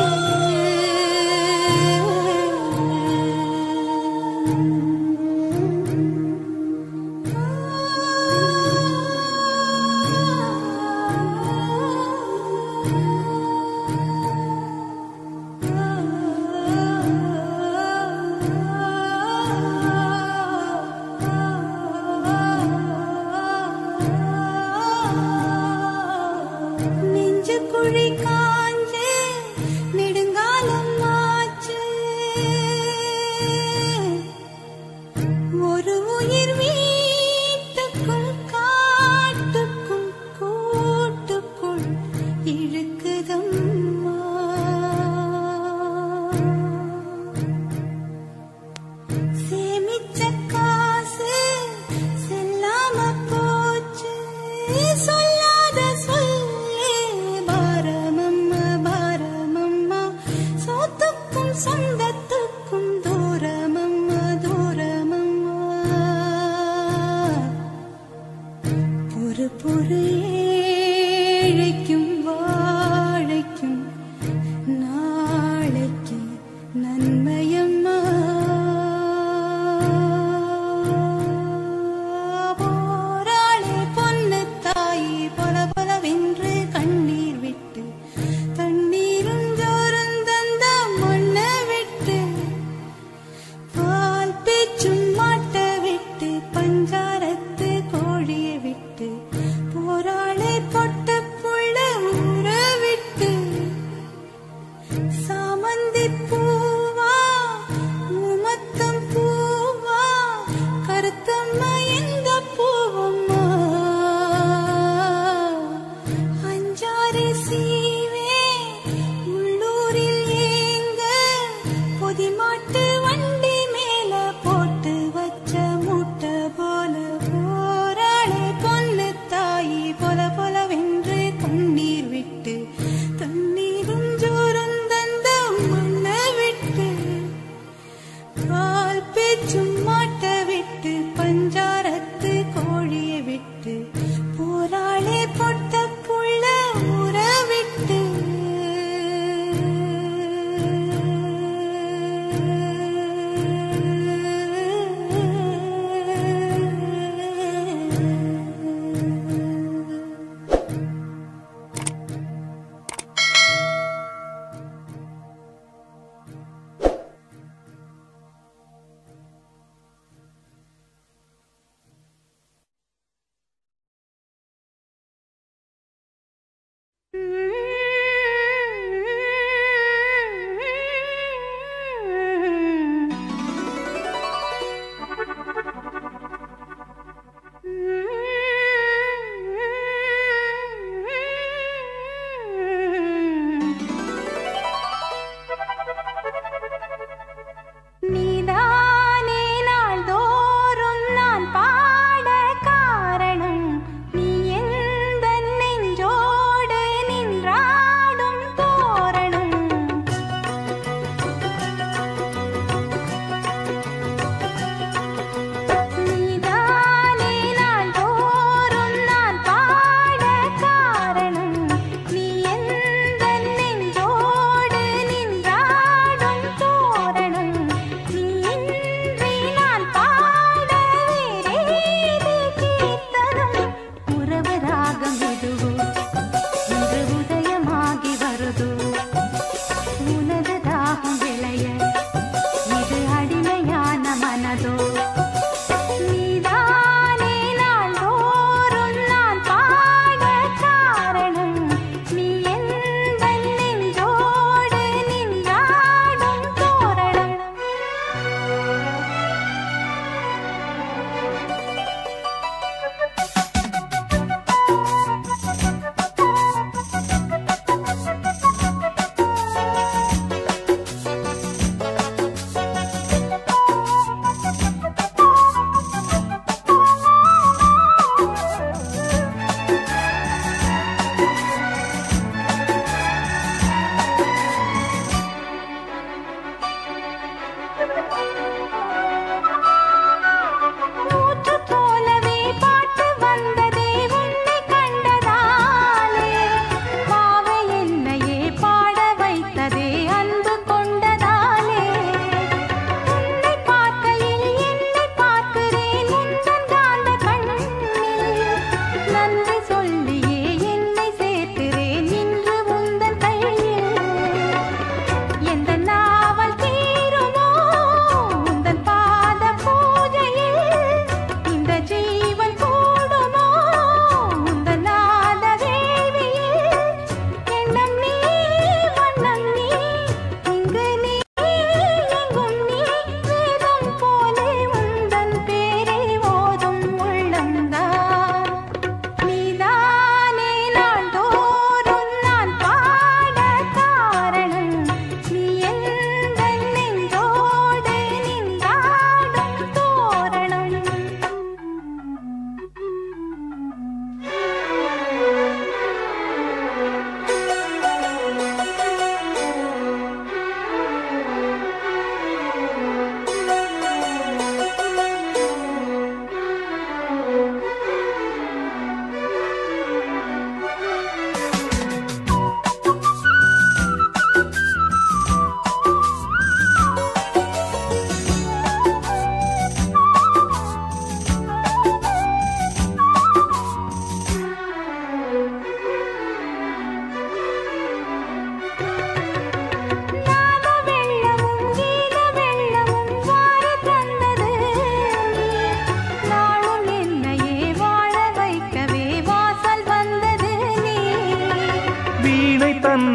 நெஞ்சு குழி காஞ்சு நெடுங்காலம் ஆச்சு ஒரு உயிர் வீட்டுக்குள் காட்டுக்குள் கூட்டுக்குள் இழுக்குதம்மா சேமிச்ச காசு செல்லாம போச்சு சொல்லாத சொல்லு பாரமம்மா பாரமம்மா சோத்துக்கும் சொந்தத்துக்கும் தூரமம்மா தூரமம்மா பொறு பொறு ஏழைக்கும் வாழைக்கும் நாளைக்கு நன்மையம்மா போராளே பொண்ணு தாயி பொல பொலவென்று கண்ணீர் விட்டு தண்ணீரும் ஜோரும் தந்த மண்ணை விட்டு பால் பேச்சும் மாட்ட விட்டு பஞ்சாரத்து கோழிய விட்டு போராளே பொட்ட புள்ள ஊற விட்டு சாமந்தி பூவா உமத்தம் பூவா கருத்தம்மா எந்த பூவம்மா அஞ்சாறு சீவே உள்ளூரில் ஏங்க பொதிமாட்டு வண்டி மேல போட்டு வச்ச மூட்டை போல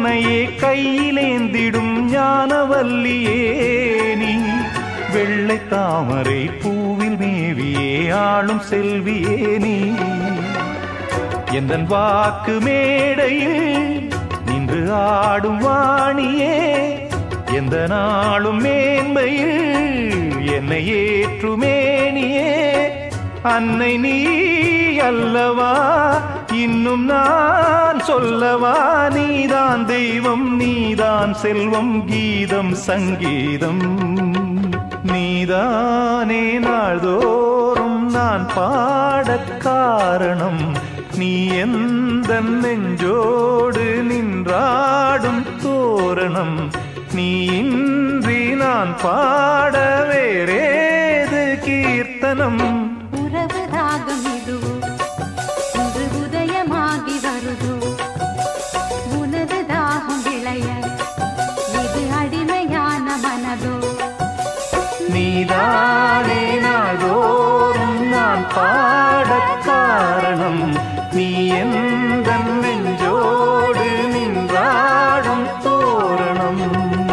உன்னையே கையிலேந்திடும் ஞானவல்லியே நீ வெள்ளை தாமரை பூவில் மேவியே ஆளும் செல்வியே நீ எந்தன் வாக்கு மேடையில் நின்று ஆடும் வாணியே எந்த நாளும் மேன்மையில் என்னை ஏற்றுமேனியே அன்னை நீ அல்லவா இன்னும் நான் சொல்லவா நீதான் தெய்வம் நீதான் செல்வம் கீதம் சங்கீதம் நீதானே நாள்தோறும் நான் பாடக் காரணம் நீ எந்த நெஞ்சோடு நின்றாடும் தோரணம் நீ இன்றி நான் பாட வேறேது கீர்த்தனம் உறவு ராகம் இதுவோ இன்று உதயமாகி வருதோ உனது தாகம் விளைய இது அடிமையான மனதோ நீதானே நாள்தோறும் நான் பாடக் காரணம் நீ எந்த நெஞ்சோடு நின்றாடும் தோரணம்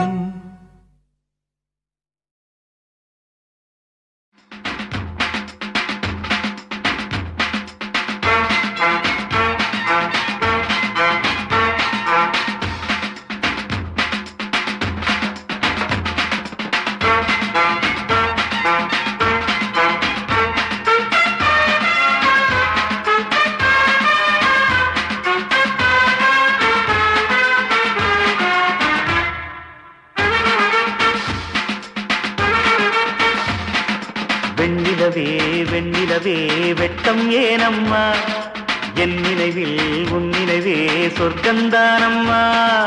வெண்ணிலவே வெண்ணிலவே வெட்கம் ஏனம்மா என் நினைவில் உன் நினைவே சொர்க்கந்தானம்மா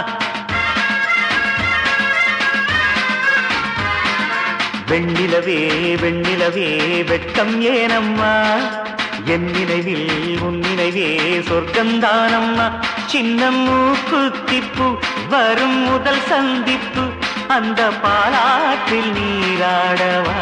வெண்ணிலவே வெண்ணிலவே வெட்கம் ஏனம்மா என் நினைவில் உன் நினைவே சொர்க்கந்தானம்மா சின்ன மூக்குத்திப்பு வரும் முதல் சந்திப்பு அந்த பாலாற்றில் நீராடவா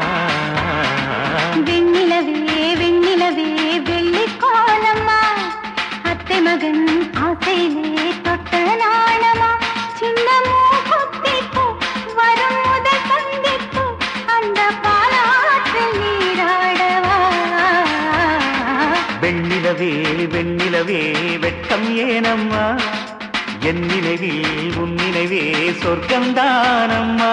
வெண்ணிலவே வெண்ணிலவே வெள்ளி கோலம்மா அத்தை மகன் ஆசையிலே தொட்ட நாணமா சின்ன மூக்குத்திப்பு வரும் முதல் சந்திப்பு அந்த பாலாற்றில் நீராடவா வெண்ணிலவே வெண்ணிலவே வெட்கம் ஏனம்மா என் நினைவில் உன் நினைவே சொர்க்கந்தானம்மா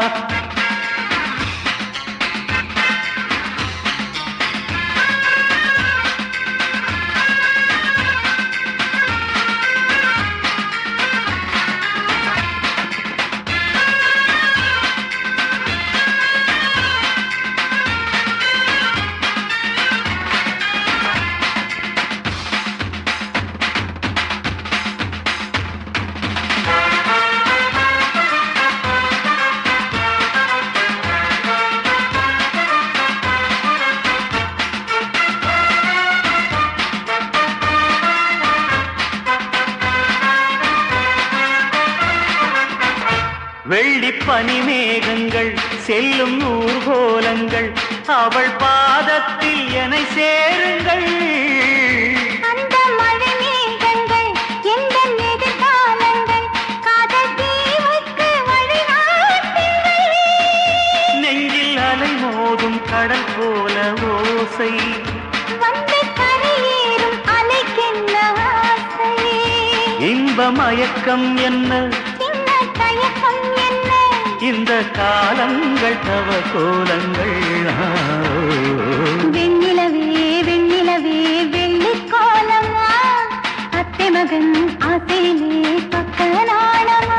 வெள்ளிப் பனிமேகங்கள் செல்லும் ஊர்கோலங்கள் அவள் பாதத்தில் என சேருங்கள் அந்த மழை மேகங்கள் எந்த எதிர்காலங்கள் காதல் தீவுக்கு வழிகாட்டுங்கள் நெஞ்சில் அலை மோதும் கடல் போல ஓசை வந்து கரையேறும் அலைக்கென்ன ஆசை இன்ப மயக்கம் என்ன சின்ன தயக்கம் என்ன இந்த காலங்கள் தவ கோலங்கள் ஆ. வெண்ணிலவே வெண்ணிலவே வெள்ளி கோலமா அத்தை மகன் ஆசையிலே பக்க நாணமா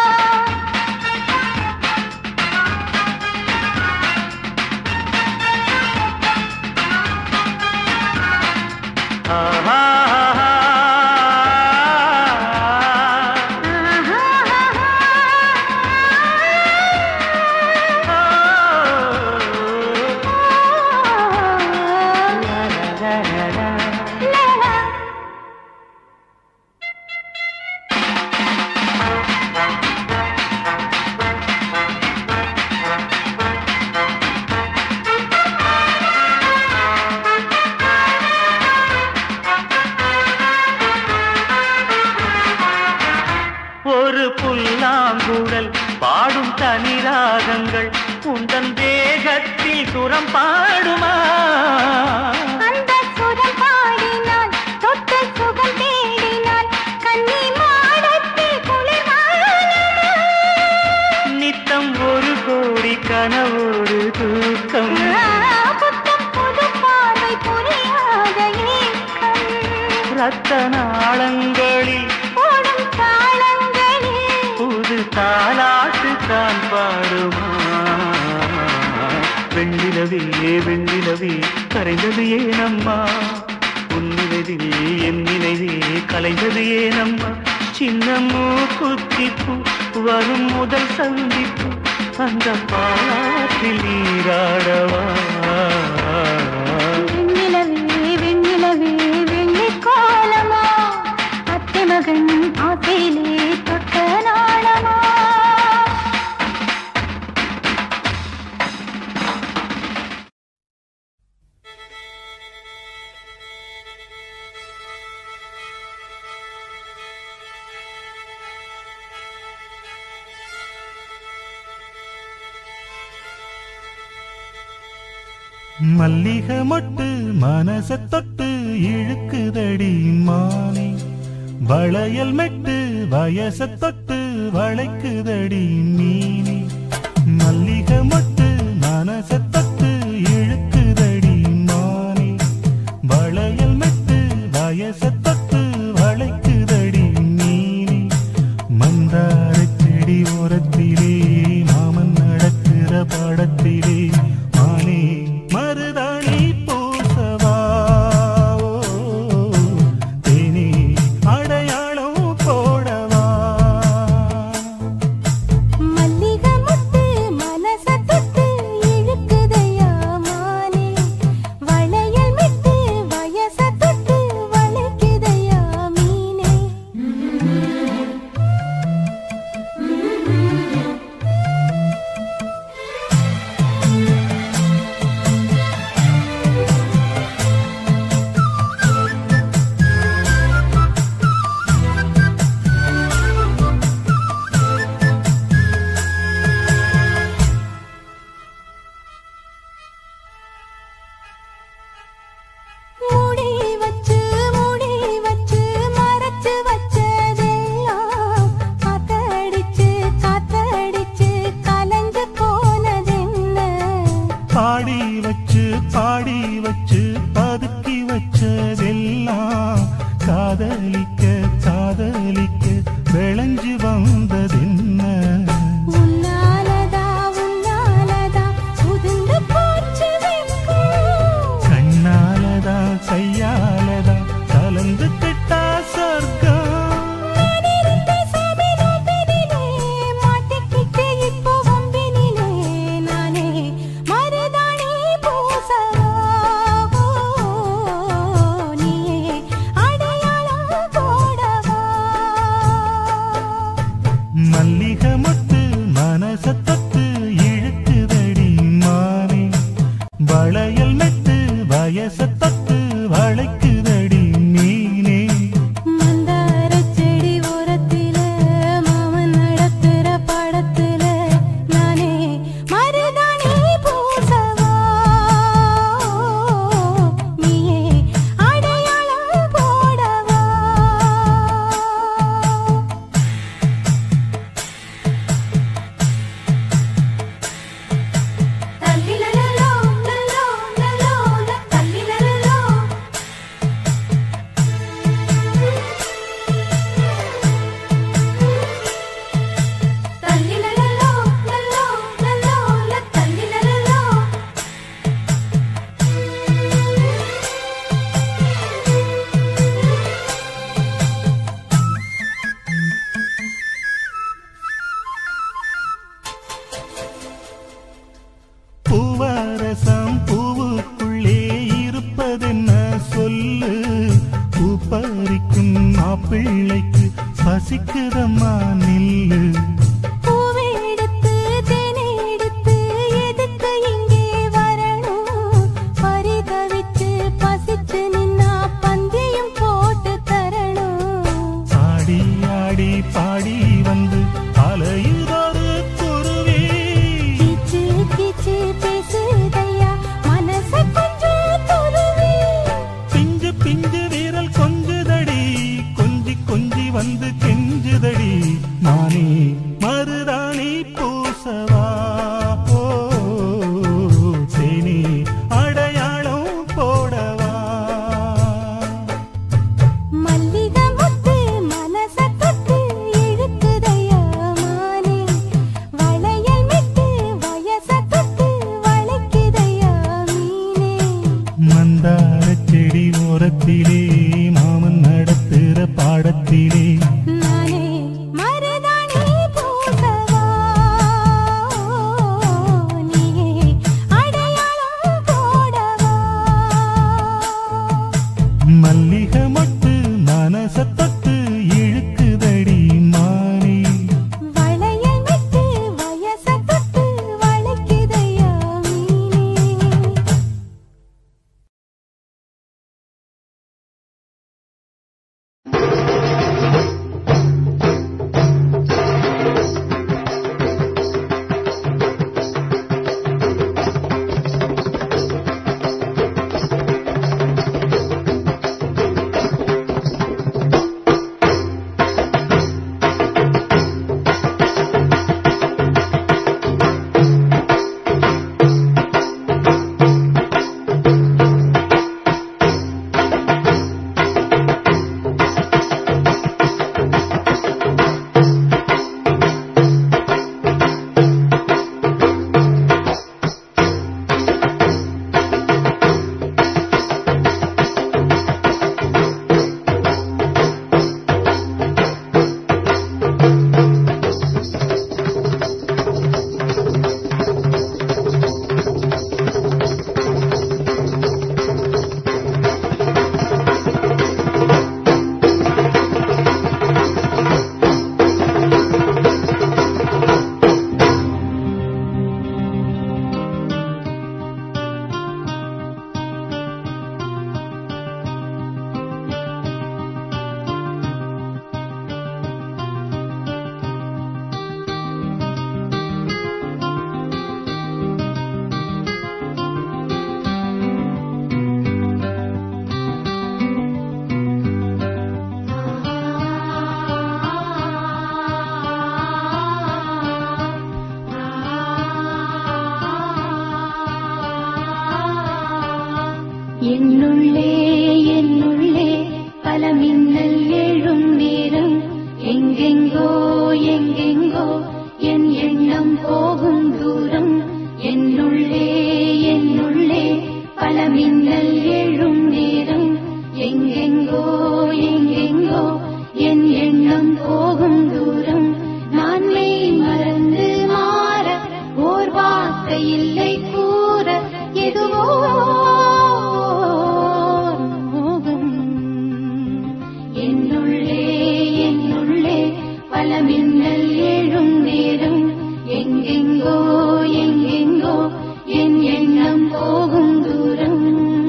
ஆஹா. சுரம் பாடுமா அந்த சுரம் பாடினான் தொட்டு சுகம் தேடினான் கன்னி மாடத்தில் குளிர் வாழணுமா? நித்தம் ஒரு கோடி கனவொரு தூக்கம் புத்தம் புது பார்வை புரியாத ஏக்கம் ரத்த நாளங்களில் ஓடும் தாளங்களில் புது தாலாட்டு தான் பாடுமா வெண்ணிலவே வெண்ணிலவே கரைந்தது ஏனம்மா உன்னிலவில் என் நினைவே கலைந்தது ஏனம்மா சின்னம்மூ குத்திப்பு வரும் முதல் சந்திப்பு அந்த பாலாற்றில் நீராடவா வெண்ணிலவே வெண்ணிலவே வெள்ளிக் கோலமா அத்தை மகன் ஆசையிலே தொட்ட நாளமா மல்லிகை மொட்டு மனச தொட்டு இழுக்குதடி மானே வளையல் மெட்டு வயச தொட்டு வளைக்குதடி மீனே மல்லிகை மொட்டு மனச தொட்டு இழுக்குதடி மானே வளையல் மெட்டு வயச தொட்டு வளைக்குதடி மீனே மந்தார செடி ஓரத்திலே மாமன் நடக்கிற படத்திலே மானே மருதாணி பூசவா ஓ, தேனே அடையாளம் போடவா மல்லிகை முத்து மனச தொட்டு இழுக்குதையா மானே வளையல் மிட்டு வயச தொட்டு வளைக்குதையா மீனே மூடி வச்சு மூடி வச்சு மறைச்சு வச்சதெல்லாம் காத்தடிச்சு காத்தடிச்சு கலந்து போனதென்ன பாடி வச்சு பாடி வச்சு பதுக்கி வச்சதெல்லாம் காதலிக்க காதலிக்க விளைஞ்சு வந்ததென்ன உன்னாலதா உன்னாலதா உதிர்ந்து போச்சு வெட்கம் கண்ணாலதா கையாலதா கலந்து கிட்டா சொர்க்கம் நானிருந்த சாமி நோம்பினிலே, மாட்டிக்கிட்டு இப்போ வம்பினிலே, நானே மருதாணி பூசவா? நீயே அடையாளம் போடவா? மல்லிகை மொட்டு மனச தொட்டு இழுக்குதடி மானே வளையல் மெட்டு வயச தொட்டு வளைக்குதடி மீனே மந்தாரச் செடி ஓரத்தில, மாமன் நடத்துற படத்துல, நானே மருதாணி பூசவா? நீயே அடையாளம் போடவா தல்லிலலலோ, லலோ, லலோ, ல, தல்லிலலலோ. தல்லிலலலோ, லலோ, லலோ, ல, தல்லிலலலோ. பூவரசம் பூவுக்குள்ளே இருப்பதென்ன சொல்லு பூ பறிக்கும் மாப்பிள்ளைக்கு பசிக்குதம்மா நில்லு பூவை எடுத்து தேனை எடுத்து எதுக்கு இங்கே வரணும் பரிதவிச்சு பசிச்சு நின்னா பந்தியும் போட்டு தரணும் ஆடி ஆடி பாடி வந்து அலையுதொரு குருவி கீச்சு கீச்சு பேசுதையா மந்தார செடி ஓரத்திலே மாமன் நடத்துற பாடத்திலே நானே மருதாணி பூசவா நீயே அடையாளம் போடவா மல்லிகை மொட்டு மனச தொட்டு இழுக்குதடி மானே வளையல் விட்டு வயச தொட்டு வளைக்குதையா மீனே என்னுள்ளே என்னுள்ளே பல மின்னல் எழும் நேரம் எங்கெங்கோ எங்கெங்கோ என் எண்ணம் போகும் தூரம் என்னுள்ளே என்னுள்ளே பல மின்னல் எழும் நேரம் எங்கெங்கோ எங்கெங்கோ என் எண்ணம் போகும் தூரம் நான் மெய் மறந்து மாற ஓர் வார்த்தை இல்லை கூற எதுவோ ஓர் மோகம் என்னுள்ளே என்னுள்ளே பல மின்னல் எழும் நேரம் எங்கெங்கோ எங்கெங்கோ என் எண்ணம் போகும் தூரம்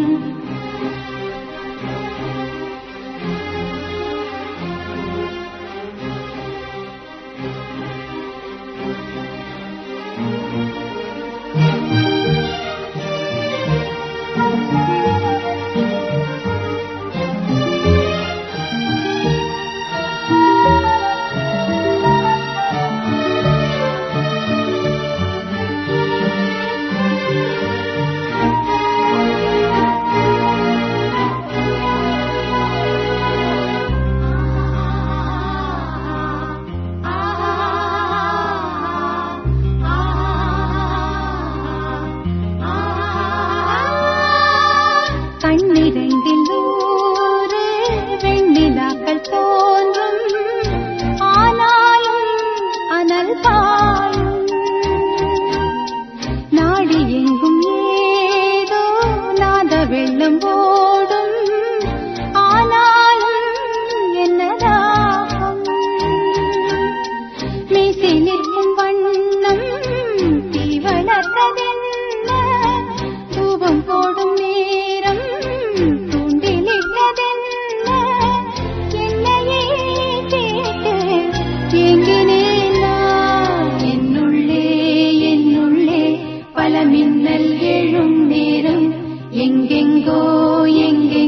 கண்ணிரண்டில் நூறு வெண்ணிலாக்கள் தோன்றும் ஆனாலும் அனல் பாயும் நாடி எங்கும் ஏதோ நாத வெள்ளம் ஓடும் ஆனாலும் என்னதாகும் மீசி நிற்கும் வண்ணம் தீ வளர்த்ததென்ன தூபம் போடும் நேரம் தூண்டிலிட்டதென்ன என்னையே கேட்டு எங்கினேன் நான் என்னுள்ளே என்னுள்ளே பல மின்னல் எழும் நேரம் எங்கெங்கோ எங்கே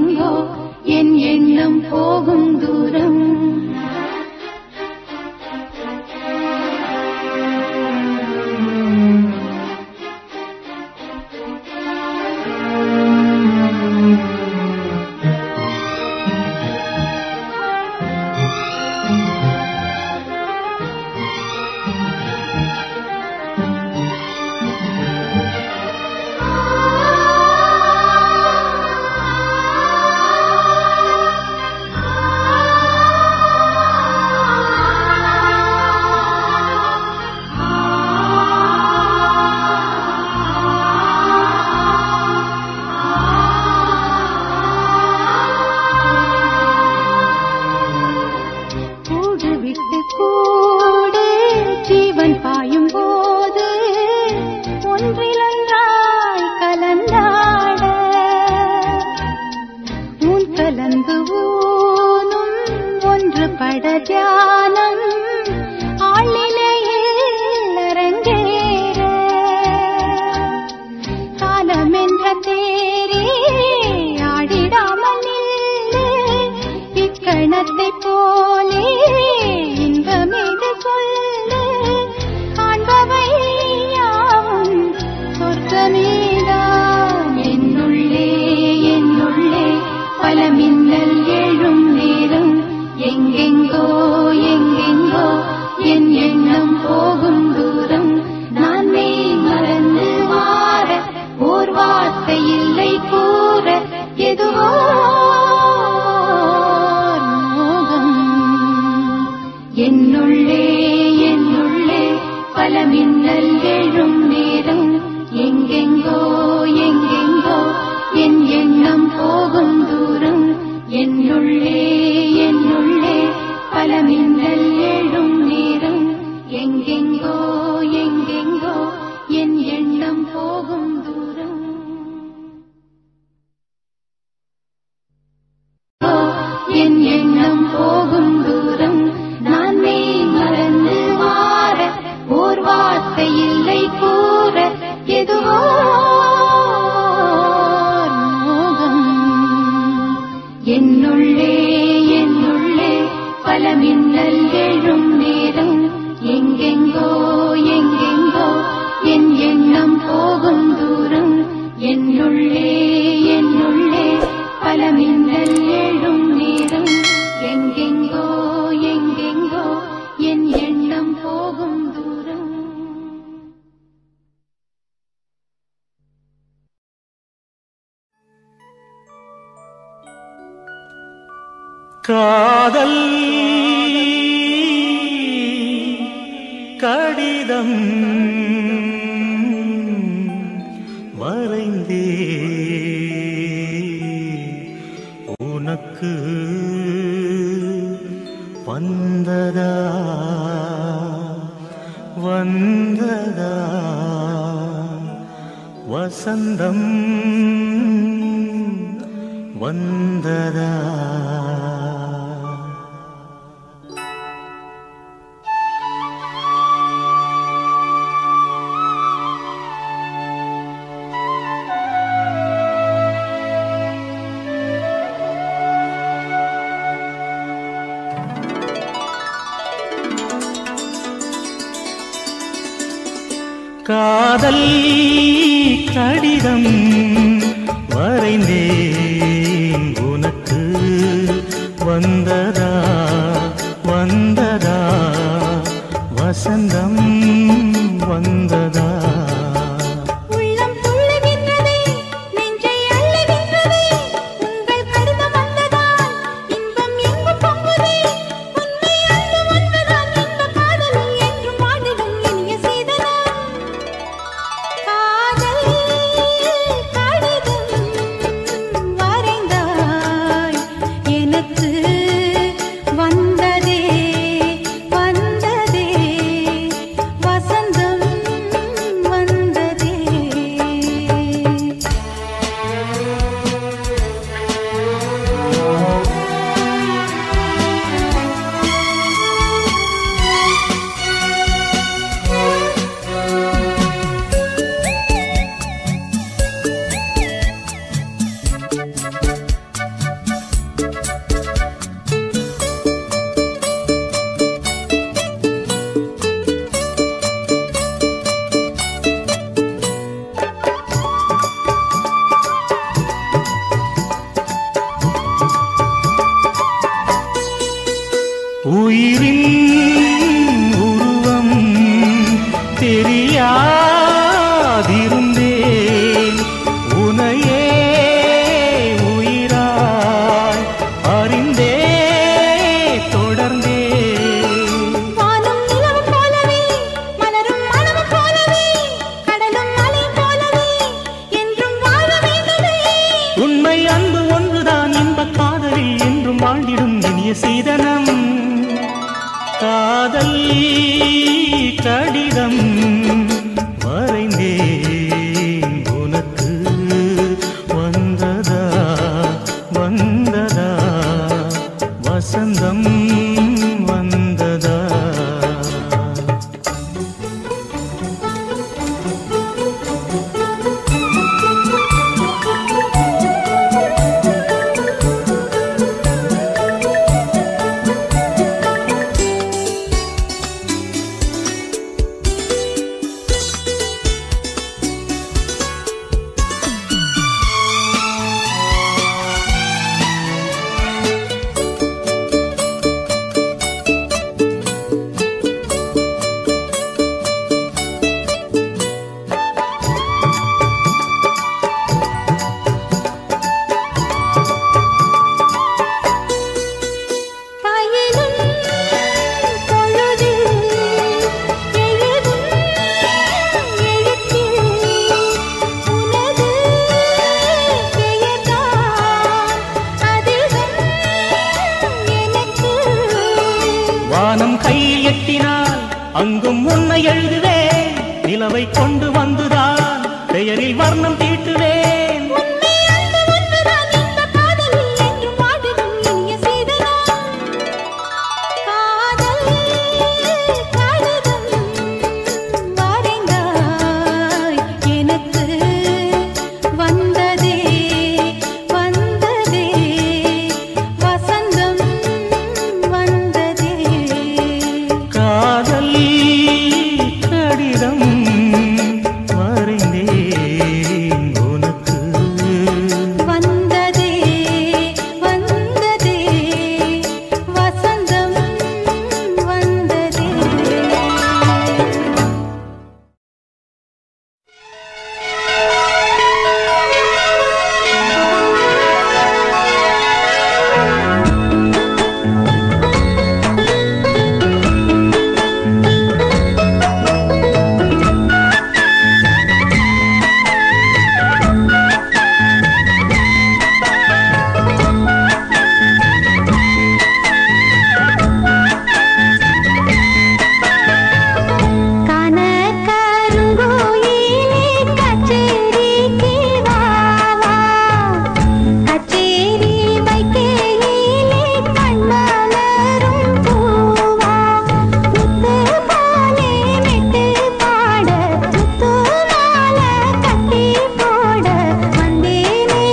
படஜானம் ஆளிலையில் அரங்கேற காலமென்ற தேரே ஆடிடாமல் நில்லு இக்கணத்தை போலே இன்பமிது சொல்லு காண்பவை யாவும் சொர்க்கமேதான் என்னுள்ளே என்னுள்ளே பல மின்னல் எழும் நேரம் எங்கெங்கோ எங்கெங்கோ என் எண்ணம் போகும் தூரம் நான் மெய் மறந்து மாற ஓர் வார்த்தை இல்லை கூற எதுவோ ஓர் மோகம் என்னுள்ளே என்னுள்ளே பல மின்னல் எழும் நேரம் எங்கெங்கோ எங்கெங்கோ என் எண்ணம் போகும் தூரம் என்னுள்ளே என்னுள்ளே பல மின்னல் எழும் நேரம் எங்கெங்கோ எங்கெங்கோ என் எண்ணம் போகும் தூரம் என் எண்ணம் போகும் தூரம் நான் மெய் மறந்து மாற ஓர் வார்த்தை இல்லை கூற எதுவோ ஓர் மோகம் என்னுள்ளே என்னுள்ளே பல மின்னல் எழும் நேரம் எங்கெங்கோ எங்கெங்கோ என் எண்ணம் போகும் தூரம் என்னுள்ளே என்னுள்ளே பல மின்னல் எழும் நேரம் எங்கெங்கோ எங்கெங்கோ என் எண்ணம் போகும் தூரம் காதல் கடிதம் வரைந்தே உனக்கு வந்ததா வந்ததா வசந்தம் வந்ததா காதல் கடிதம் வரைந்தேன் உனக்கு வந்ததா வந்ததா வசந்தம் வந்ததா உள்ளம் துள்ளுகின்றதே நெஞ்சை அள்ளுகின்றதே உங்கள் கடிதம் வந்ததால் இன்பம் எங்கு பொங்குதே உண்மை அன்பு வந்ததால் இந்த காதலில் என்றும் வாடிடும் இனிய சீதனம் காதல் கடிதம் வரைந்தாய் எனக்கு வந்ததே வந்ததே வசந்தம் வந்ததே உயிரின் உருவம் தெரியாதிருந்தேன் உனையே உயிராய் அறிந்தே தொடர்ந்தேன் வானும் நிலவும் போலவே மலரும் மனமும் போலவே கடலும் மலை போலவே என்றும் வாழ வேண்டுமே உண்மை அன்பு ஒன்றுதான் இன்பக் காதலில் என்றும் வாழ்ந்திடும் இனிய சீதனம் காதல் கடிதம் வரைந்தேன் உனக்கு வந்ததா வந்ததா வசந்தம் அங்கும் உன்னை எழுதுவேன் நிலவை கொண்டு வந்துதான் பெயரில் வர்ணம் தீட்டுவேன் உண்மை அன்பு ஒன்றுதான் இந்த காதலில் என்றும் வாழும் இனிய சீதனம். காதல் கடிதம் வரைந்தாய் எனக்கு வந்ததே வந்ததே வசந்தம் வந்ததே காதல் கடிதம் வரைந்தேன் உனக்கு வந்ததே வந்ததே வசந்தம் வந்ததே கனகருங்கோயிலே கச்சேரிக்கு வா வா. கச்சேரி வைக்கையிலே கண்மலரும் பூவா. முத்து போலே மெட்டு பாட, முத்து மாலை கட்டி போட வந்தேனே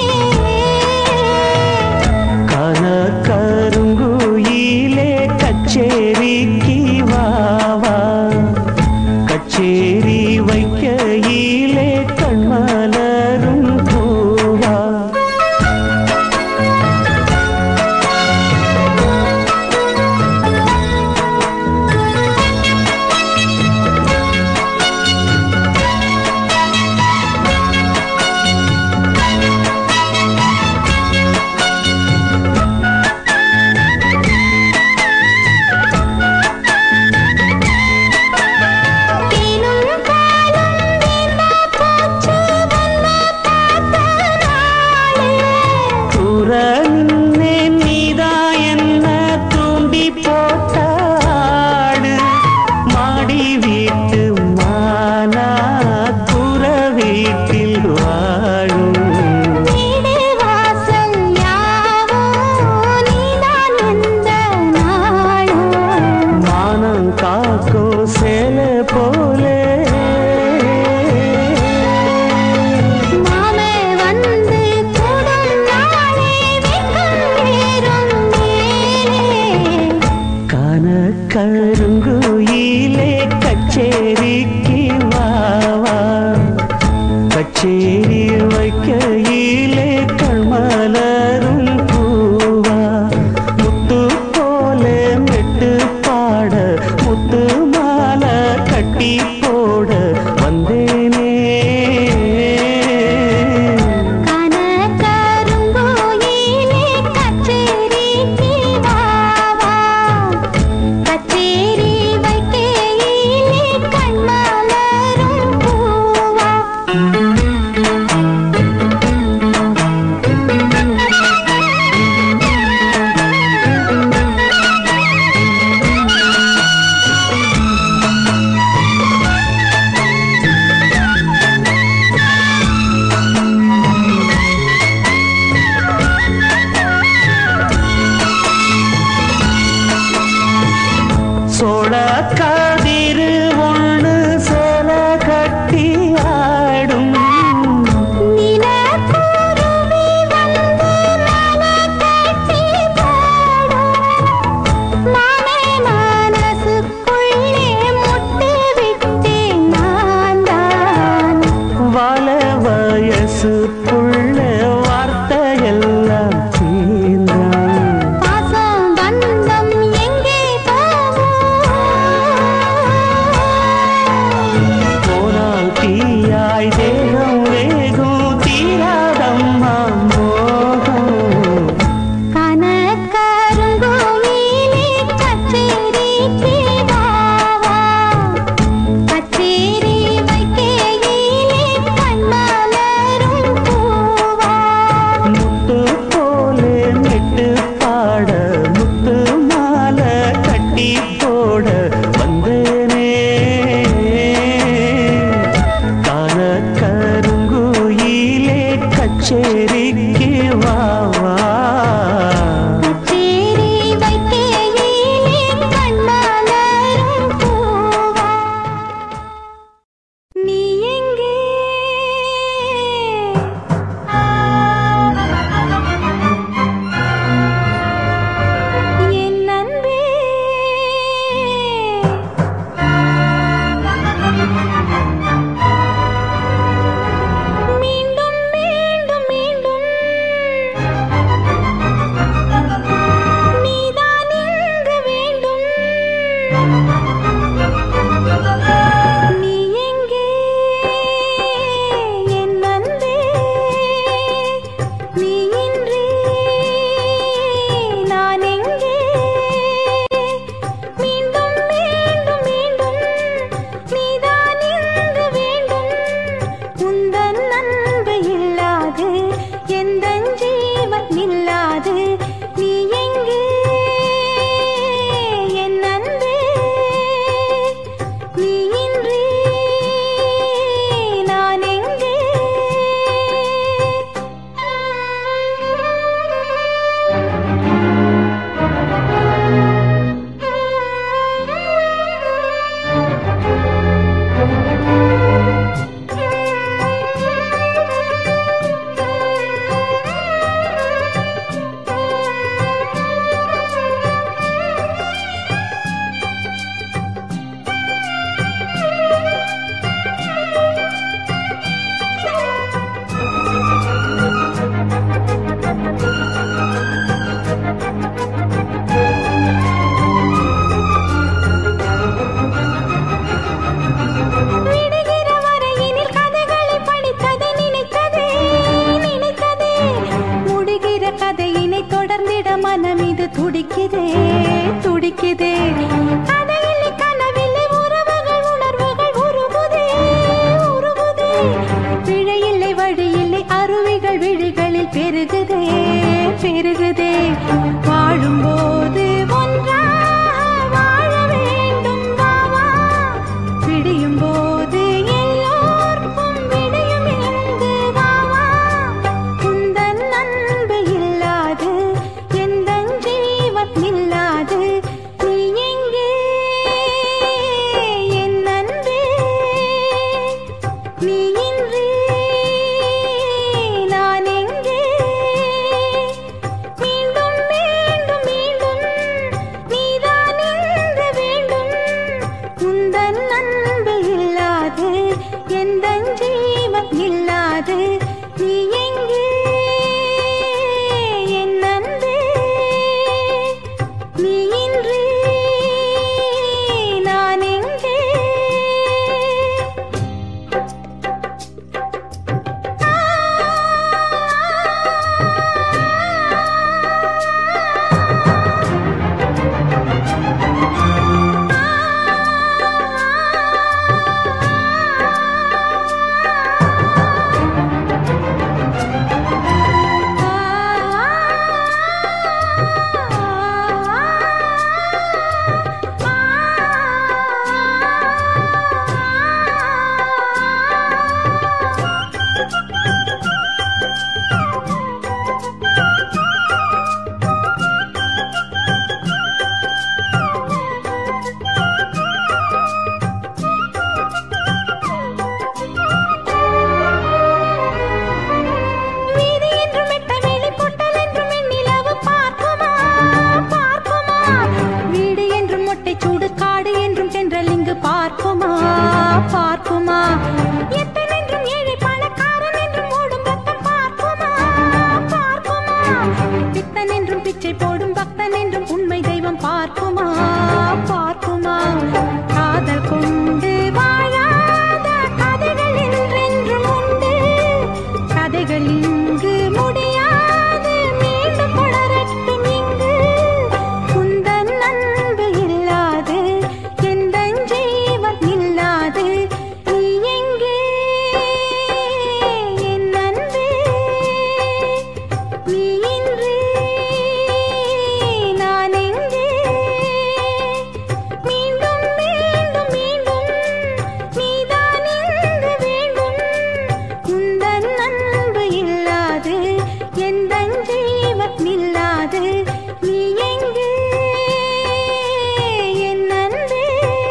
கனகருங்குயிலே கச்சேரிக்கு வாவா கச்சேரி வைக்கையிலே கண்மலரும் பூவா தேனும் பாலும் வீணா போச்சு வந்த பார்த்த நாளே குரன்னே நீதா என்ன தூண்டி போட்டாடு மாடி வீட்டு மானா குற வீட்டில் வாழும் வீடு வாசல் யாவோ நீதான் எந்த நாளும் மானம் காக்கோ சேல போலே மாமே வந்து கூடும் நாளே இல்லாது நீ எங்கே என் அன்பே நீ இன்றி நான் எங்கே விடுகிற வரையினில் கதைகளை படித்ததை நினைத்ததே நினைத்ததே முடிகிற கதையினை தொடர்ந்திட மனம் இது துடிக்குதே துடிக்குதே கதையில்லை கனவில்லை உறவுகள் உணர்வுகள் உருகுதே உருகுதே பிழையில்லை வழியில்லை அருவிகள் விழிகளில் பெருகுதே பெருகுதே வாழும்போது ஒன்றாக வாழ வேண்டும் வா வா விடியும் போது எல்லோர்க்கும் விடியும் என்று வா வா உந்தன் அன்பு இல்லாது எந்தன் ஜீவன் இல்லாது நீ எங்கே என் அன்பே நீ இன்றி நான் எங்கே மீண்டும் மீண்டும் மீண்டும் நீதான் எந்த வேண்டும் உந்தன் அன்பு இல்லாது எந்தன் ஜீவன் இல்லாது நீ எங்கே என் அன்பே நீ இன்றி நான் எங்கே வீதி என்றும் மெட்ட வேலி பொட்டல் என்றும் வெண்ணிலவு பார்க்குமா பார்க்குமா வீடு என்றும் மொட்டை சூடு காடு என்றும் தென்றல் இங்கு பார்க்குமா பார்க்குமா எத்தன் என்றும் ஏழை பணக்காரன் என்றும் ஓடும் ரத்தம் பார்க்குமா பார்க்குமா பித்தன் என்றும் பிச்சை போடும் பக்தன் என்றும் உண்மை தெய்வம் பார்க்குமா பார்க்குமா காதல் கொண்டு வாழாத கதைகள் என்றென்றும் உண்டு கதைகள் இங்கு முடியாது மீண்டும் தொடரட்டும் இங்கு உந்தன் அன்பு இல்லாது எந்தன் ஜீவன் இல்லாது நீ எங்கே என் அன்பே நீ இன்றி நான் எங்கே மீண்டும் மீண்டும் மீண்டும் நீதான் எந்த வேண்டும் உந்தன் அன்பு இல்லாது எந்தன் ஜீவன் இல்லாது நீ எங்கே என் அன்பே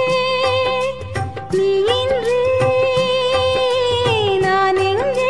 நீ இன்றி நான் எங்கே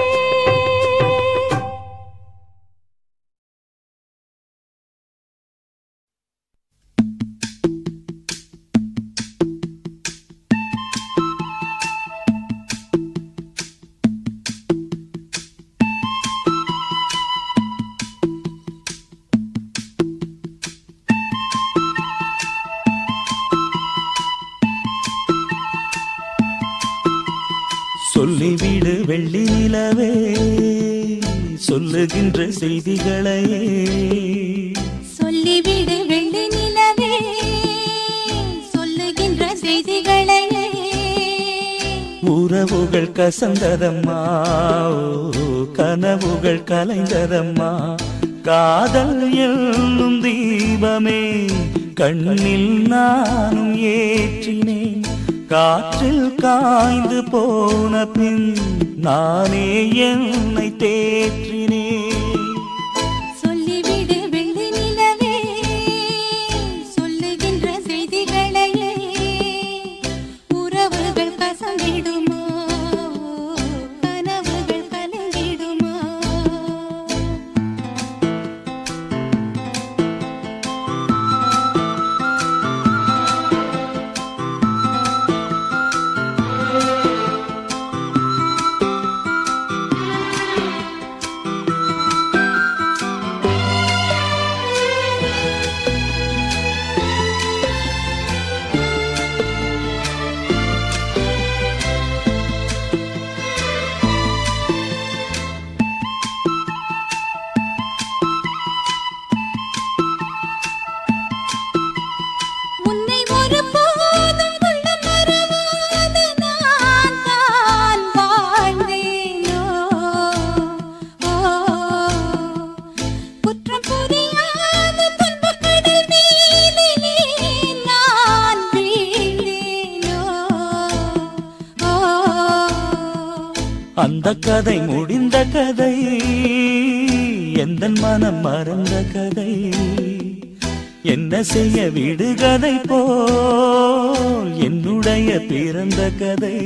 சொல்லிவிடு வெள்ளி நிலவே சொல்லுகின்ற செய்திகளையே சொல்லிவிடு வெள்ளி நிலவே சொல்லுகின்ற செய்திகளை உறவுகள் கசந்ததம்மா ஓ, கனவுகள் கலைந்ததம்மா காதல் என்னும் தீபமே கண்ணில் நானும் ஏற்றினேன் காற்றில் காய்ந்து போன பின் நானே என்னை தேற்றினேன் சொல்லிவிடு வெள்ளி நிலவே சொல்லுகின்ற செய்திகளையே உறவுகள் கசந்திடுமா கனவுகள் கலந்திடுமா உன்னை ஒருபோதும் கொள்ள மறவாத நான் தான் வாழ்ந்தேனோ ஓ குற்றம் புரியாத துன்பக் கடல் மீதிலே நான் வீழ்ந்தேனோ ஓ அந்த கதை முடிந்த கதை எந்த மனம் மறந்த கதை என்ன செய்ய விடுகதை போல் என்னுடைய பிறந்த கதை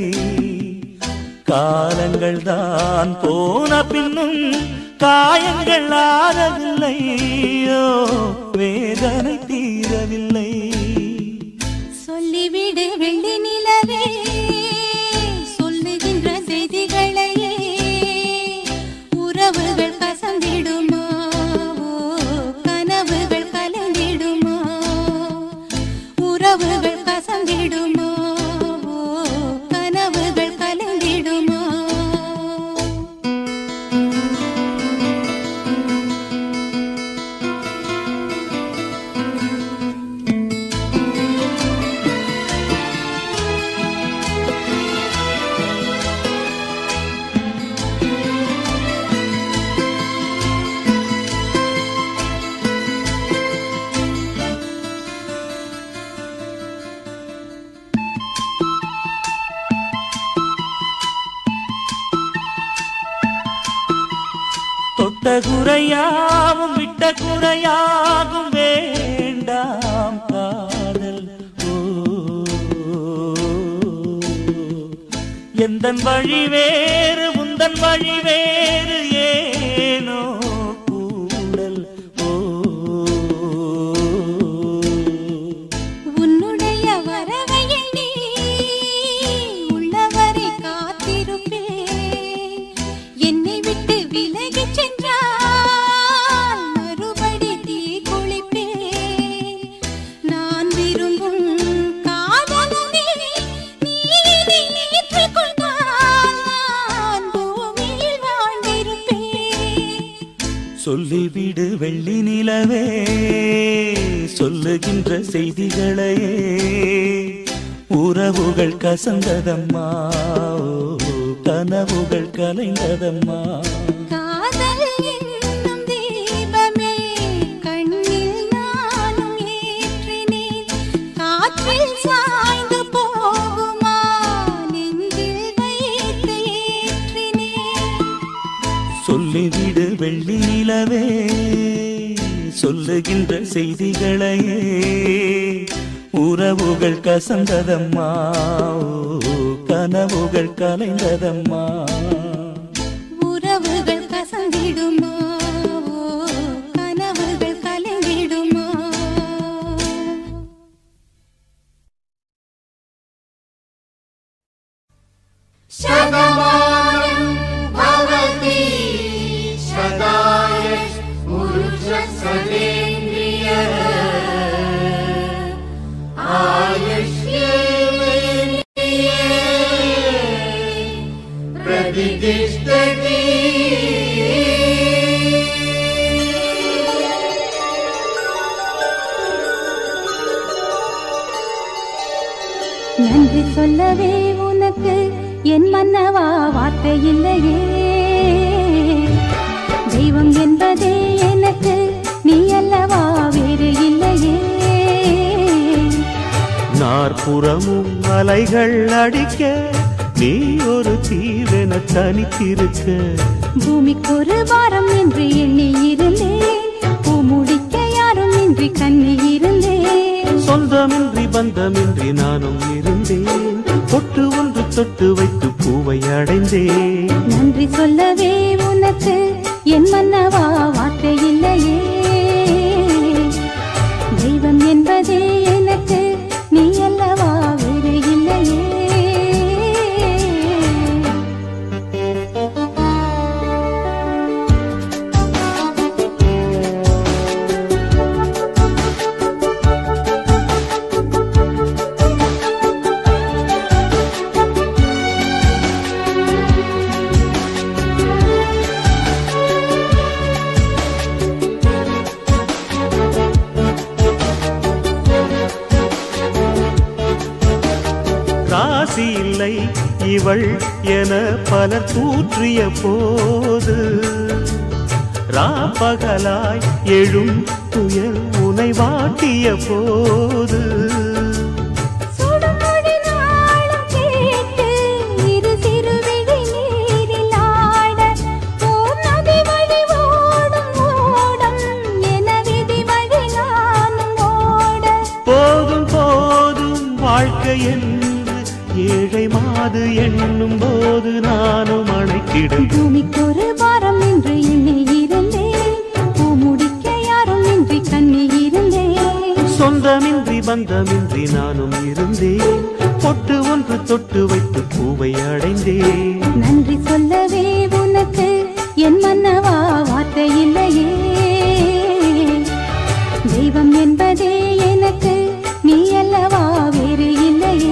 காலங்கள் தான் போன பின்னும் காயங்கள் ஆறவில்லையோ வேதனை தீரவில்லை சொல்லிவிடு வெள்ளி நிலவே சொல்லுகின்ற செய்திகளையே உறவுகள் கசந்திடுமா கனவுகள் கலந்திடுமா உறவுகள் கசந்திடுமா கனவுகள் கலந்திடுமா தொட்ட குறையாவும் விட்ட குறையாகும் வேண்டாம் காதல் ஓ எந்தன் வழி வேறு உந்தன் வழி வேறு ஏனோ கூடல் ஓ உன்னுடைய வரவை எண்ணி உள்ளவரை காத்திருப்பேன் என்னை விட்டு விலகிச் சென்றால் மறுபடி தீ குளிப்பேன் நான் விரும்பும் காதலனே நீ என்னை ஏற்றுக்கொண்டால் நான் பூமியில் வாழ்ந்திருப்பேன் சொல்லிவிடு வெள்ளி நிலவே சொல்லுகின்ற செய்திகளையே உறவுகள் கசந்ததம்மா ஓ, கனவுகள் கலைந்ததம்மா காதல் என்னும் தீபமே கண்ணில் நானும் ஏற்றினேன் காற்றில் சாய்ந்து போகுமா நெஞ்சில் வைத்து ஏற்றினேன் சொல்லிவிடு வெள்ளி நிலவே சொல்லுகின்ற செய்திகளையே உறவுகள் கசந்ததம்மா ஓ, கனவுகள் கலைந்ததம்மா உறவுகள் கசந்திடுமா ஓ, கனவுகள் கலங்கிடுமா शतमानं भवति सदाय पुरुषसदेन्द्रियः आयुष्येवेन्द्रिये प्रतिष्ठति நன்றி சொல்லவே உனக்கு என் மன்னவா வார்த்தை இல்லையே தெய்வம் என்பதே எனக்கு நாற்புறமும் அலைகள் அடிக்க நீ ஒரு தீவென தனித்திருக்க பூமிக்கு ஒரு வாரம் என்று எண்ணி இருந்தேன் பூ முடிக்க யாரும் இன்றி கண்ணி இருந்தேன் சொந்தமின்றி பந்தமின்றி நானும் இருந்தேன் பொட்டு ஒன்று தொட்டு வைத்து பூவை அடைந்தேன் நன்றி சொல்லவே உனக்கு என் மன்னவா வார்த்தை இல்லையே தெய்வம் என்பதே எனக்கு நீ அல்லவா வேறு இல்லையே ராசி இல்லை இவள் என பலர் தூற்றிய போது ராப்பகலாய் எழும் துயர் உனை வாட்டிய போது சுடுமொழி நாளும் கேட்டு இரு சிறுவிழி நீரில் ஆட ஓர் நதி வழி ஓடும் ஓடம் என விதி வழி நானும் ஓட போதும் போதும் வாழ்க்கை என்று ஏழை மாது எண்ணும் போது நானும் அணைக்கிடும் பூமிக்கு ஒரு வாரம் என்று எண்ணி இருந்தேன் பூ முடிக்க யாரும் இன்றி கண்ணி இருந்தேன் சொந்தமின்றி பந்தமின்றி நானும் இருந்தேன் பொட்டு ஒன்று தொட்டு வைத்து பூவை அடைந்தேன் நன்றி சொல்லவே உனக்கு என் மன்னவா வார்த்தை இல்லையே தெய்வம் என்பதே எனக்கு நீ அல்லவா வேறு இல்லையே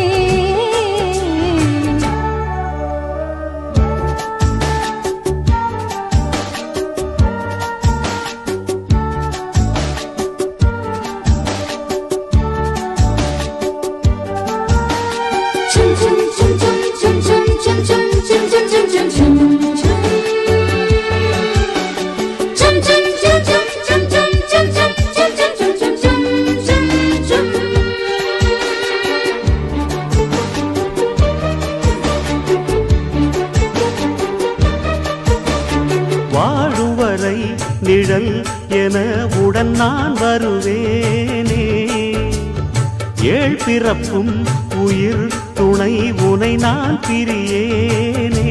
வாழும் வரை நிழல் என உடன் நான் வருவேனே ஏழ் பிறப்பும் உயிர் துணை உனை நான் பிரியேனே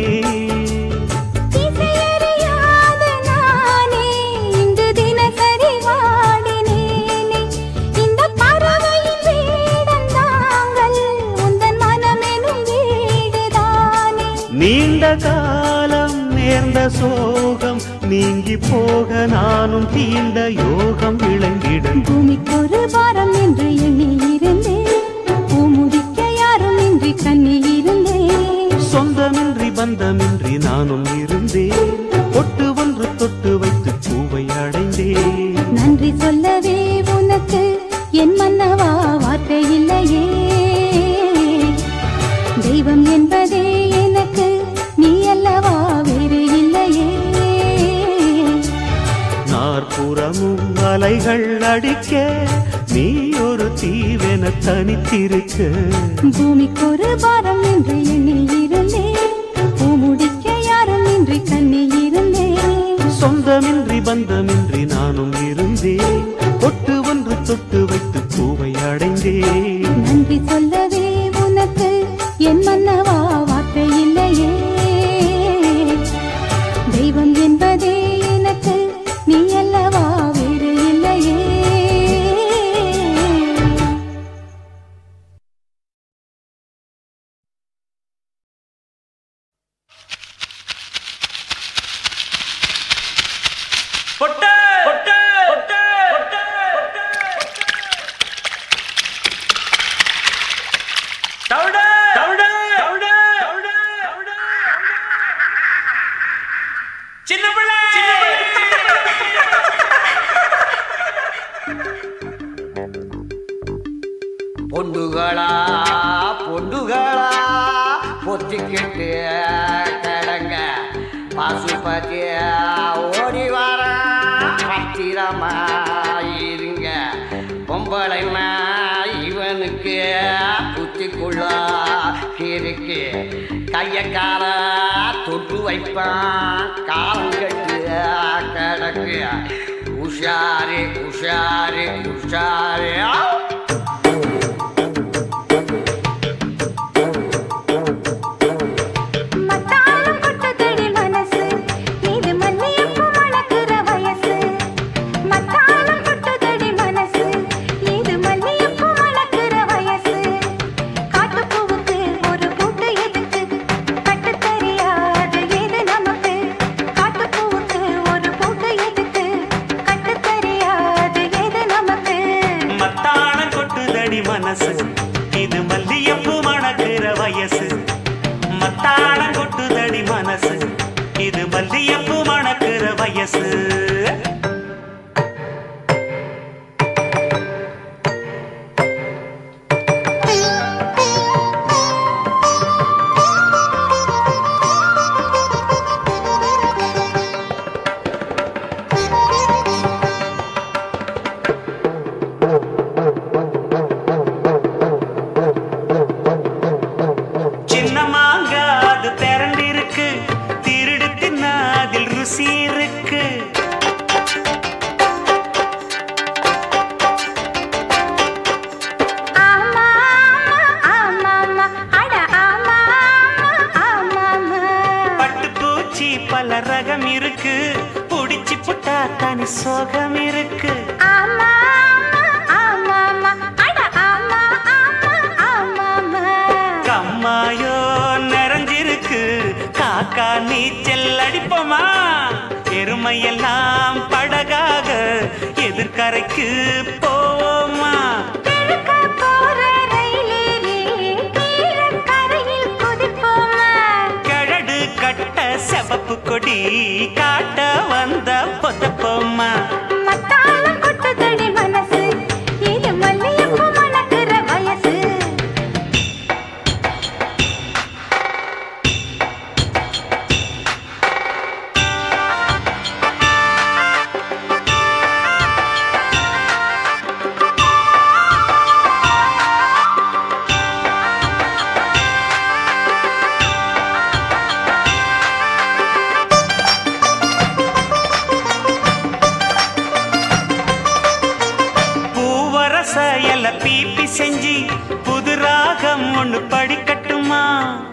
இசையறியாத நானே இங்கு தினசரி வாடினேனே இந்த பறவையின் வீடந்தாங்கள் உந்தன் மனமெனும் வீடுதானே நீண்ட காலம் நேர்ந்த சோகம் நீங்கி போக நானும் தீண்ட யோகம் விளங்கிட பூமிக்கு ஒரு வாரம் என்று எண்ணி இருந்தேன் பூ முடிக்க யாரும் இன்றி கண்ணி இருந்தேன் சொந்தமின்றி பந்தமின்றி நானும் இருந்தேன் பொட்டு ஒன்று தொட்டு வைத்து பூவை அடைந்தேன் நன்றி சொல்லவே உனக்கு என் மன்னவா வார்த்தை இல்லையே தெய்வம் என்பதே எனக்கு நீ அல்லவா வேறு இல்லையே நாற்புறமும் அலைகள் அடிக்க நீ ஒரு தீவென தனித்திருக்க பூமிக்கு ஒரு வாரம் என்று எண்ணி இருந்தேன் பூ முடிக்க யாரும் இன்றி கண்ணி இருந்தேன் சொந்தமின்றி பந்தமின்றி நானும் இருந்தேன் பொட்டு ஒன்று தொட்டு வைத்து பூவை அடைந்தேன் நன்றி சொல்லவே உனக்கு என் மன்னவா வார்த்தை இல்லையே தெய்வம் என்பதே எனக்கு நீ அல்லவா வேறு இல்லையே பொட்டு பொட்டு பொட்டு பொட்டு தவிட தவிட தவிட தவிட சின்ன பிள்ளை பொண்டுகளா பொண்டுகளா பொத்திக்கிட்டு கடங்க பாசுபதி ஓடி வர பத்திரமா இருங்க பொம்பளைனா இவனுக்கு கைக்குள்ள கிறுக்கு கைய கால தொட்டு வைப்பான் காலம் கட்டு கிடக்கு உஷாரு உஷாரு உஷாரு மத்தாளம் கொட்டுதடி மனசு இது மல்லியப்பூ மணக்குற வயசு மத்தாளம் கொட்டுதடி மனசு இது மல்லியப்பூ மணக்குற வயசு காட்டுப்பூவுக்கு ஒரு பூட்டு எதுக்கு கட்டு தெரியாது இது நமக்கு காட்டுப்பூவுக்கு ஒரு பூட்டு எதுக்கு கட்டு தெரியாது இது நமக்கு மத்தாளம் கொட்டுதடி மனசு இது மல்லியப்பூ மணக்கிற வயசு மத்தாளம் கொட்டுதடி மனசு இது மல்லியப்பூ மணக்கிற வயசு சின்ன மாங்கா அது திரண்டிருக்கு திருடு தின்னா அதில் ருசி இருக்கு ஆமா ஆமா ஆமா அட ஆமா ஆமா ஆமா பட்டு பூச்சி பல ரகம் இருக்கு புடிச்சு புட்டா தனி சோகம் இருக்கு ஆமா ஆமா ஆமா அட ஆமா ஆமா ஆமா ஆமா கம்மாயோ நிறைஞ்சிருக்கு காக்கா நீச்சல் அடிப்போமா எருமையெல்லாம் படகாக எதிர்கரைக்கு போவோமா கிழக்க போற ரயிலேறி கீழக்கரையில் குதிப்போமா கழடு கட்ட செவப்பு கொடி காட்ட வந்த பொதப்போமா மத்தாளம் கொட்டுதடி மனசு இது மல்லியப்பூ மணக்குற வயசு பூவரச எல பீப்பி செஞ்சு புது ராகம் ஒண்ணு படிக்கட்டுமா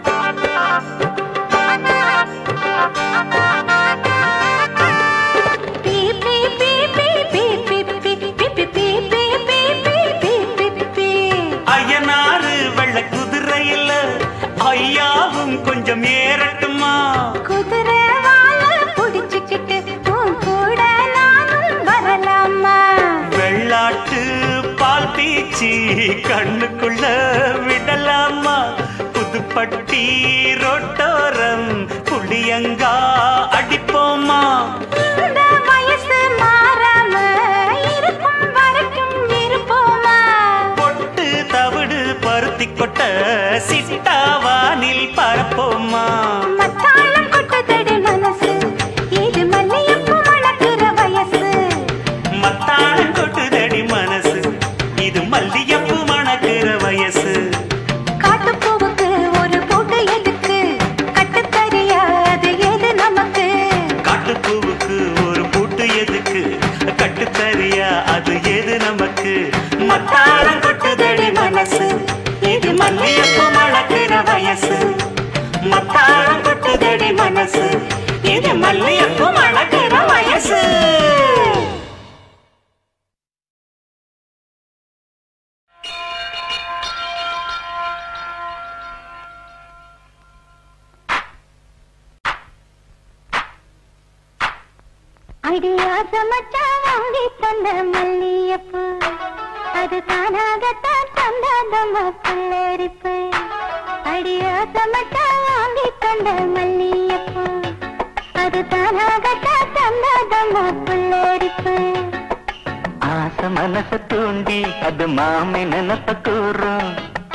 பீ பீ பீ பீ பீ பீ பீ பீ பீ பீ பீ பீ பீ பீ பீ பீ ஐயனாறு வெள்ள குதிரையில ஐயாவும் கொஞ்சம் ஏறட்டுமா குதிரை வாழ புடிச்சுக்கிட்டு உன் கூட நானும் வரலாமா வெள்ளாட்டு பால் பீச்சி கண்ணுக்குள்ள விடலாமா புதுப்பட்டி ரோட்டோரம் புளியங்கா அடிப்போமா இந்த வயசு மாறாம இருக்கும் வரைக்கும் இருப்போமா பொட்டு தவிடு பருத்தி கொட்ட சிட்டாவானில் பரப்போமா மத்தாளம் கொட்டுதடி மனசு இது மல்லியப்பூ மணக்குற வயசு மத்தாளம் கொட்டுதடி மனசு இது மல்லியப்பூ மணக்கிற வயசு காட்டுப்பூவுக்கு ஒரு பூட்டு எதுக்கு கட்டு தெரியாது எது நமக்கு காட்டுப்பூவுக்கு ஒரு பூட்டு எதுக்கு கட்டுத்தறியா அது எது நமக்கு மத்தாளம் கொட்டுதடி மனசு இது மல்லியப்பூ மணக்கிற வயசு மத்தாளம் கொட்டுதடி மனசு இது மல்லியப்பூ மணக்கிற வயசு அடியாச மச்சான் வாங்கி தந்த மல்லியப்பு அது தானாகத்தான் தந்தாதம்மா புல்லரிப்பு அடியாச மச்சான் வாங்கி தந்த மல்லியப்பு அது தானாகத்தான் தந்தாதம்மா புல்லரிப்பு ஆசை மனச தூண்டி அது மாமை நினப்ப கூறும்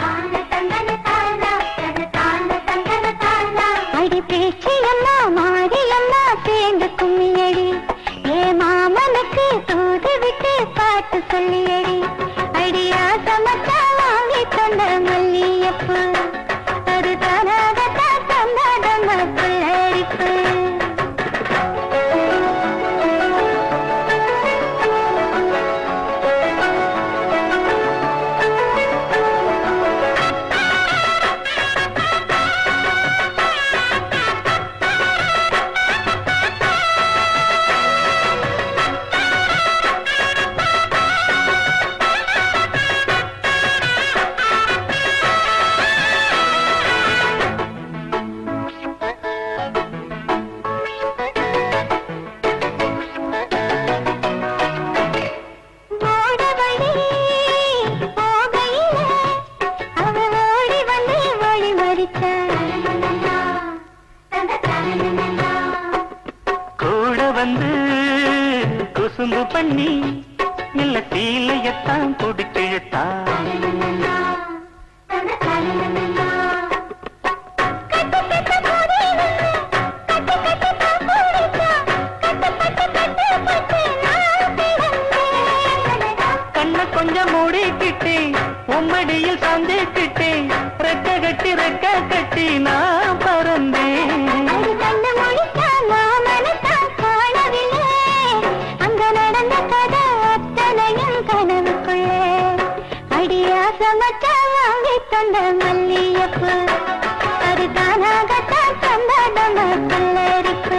அடி பேச்சு எல்லாம் மாறி எல்லாம் சேர்ந்து கும்மியடி ஏ மாமனுக்கு தூது விட்டு பாட்டு சொல்லியடி அடியா சமத்தா வாங்கி தந்த மல்லியப்பூ இல்ல சீலையத்தான் குடிச்சிழுத்தா கண்ண கொஞ்சம் மூடிக்கிட்டு உம்மடியில் சாஞ்சுக்கிட்டு ரெக்க கட்டி ரெக்க கட்டி நான் பறந்தேன் அது கண்ணு முழிச்சா மாமனத்தான் காணவில்லை அங்க நடந்த கதை அத்தனையும் கனவுக்குள்ளே அடியா சமச்சா வாங்கி தந்த மல்லியப்பு அது தானாகத்தான் தந்ததம புல்லரிப்பு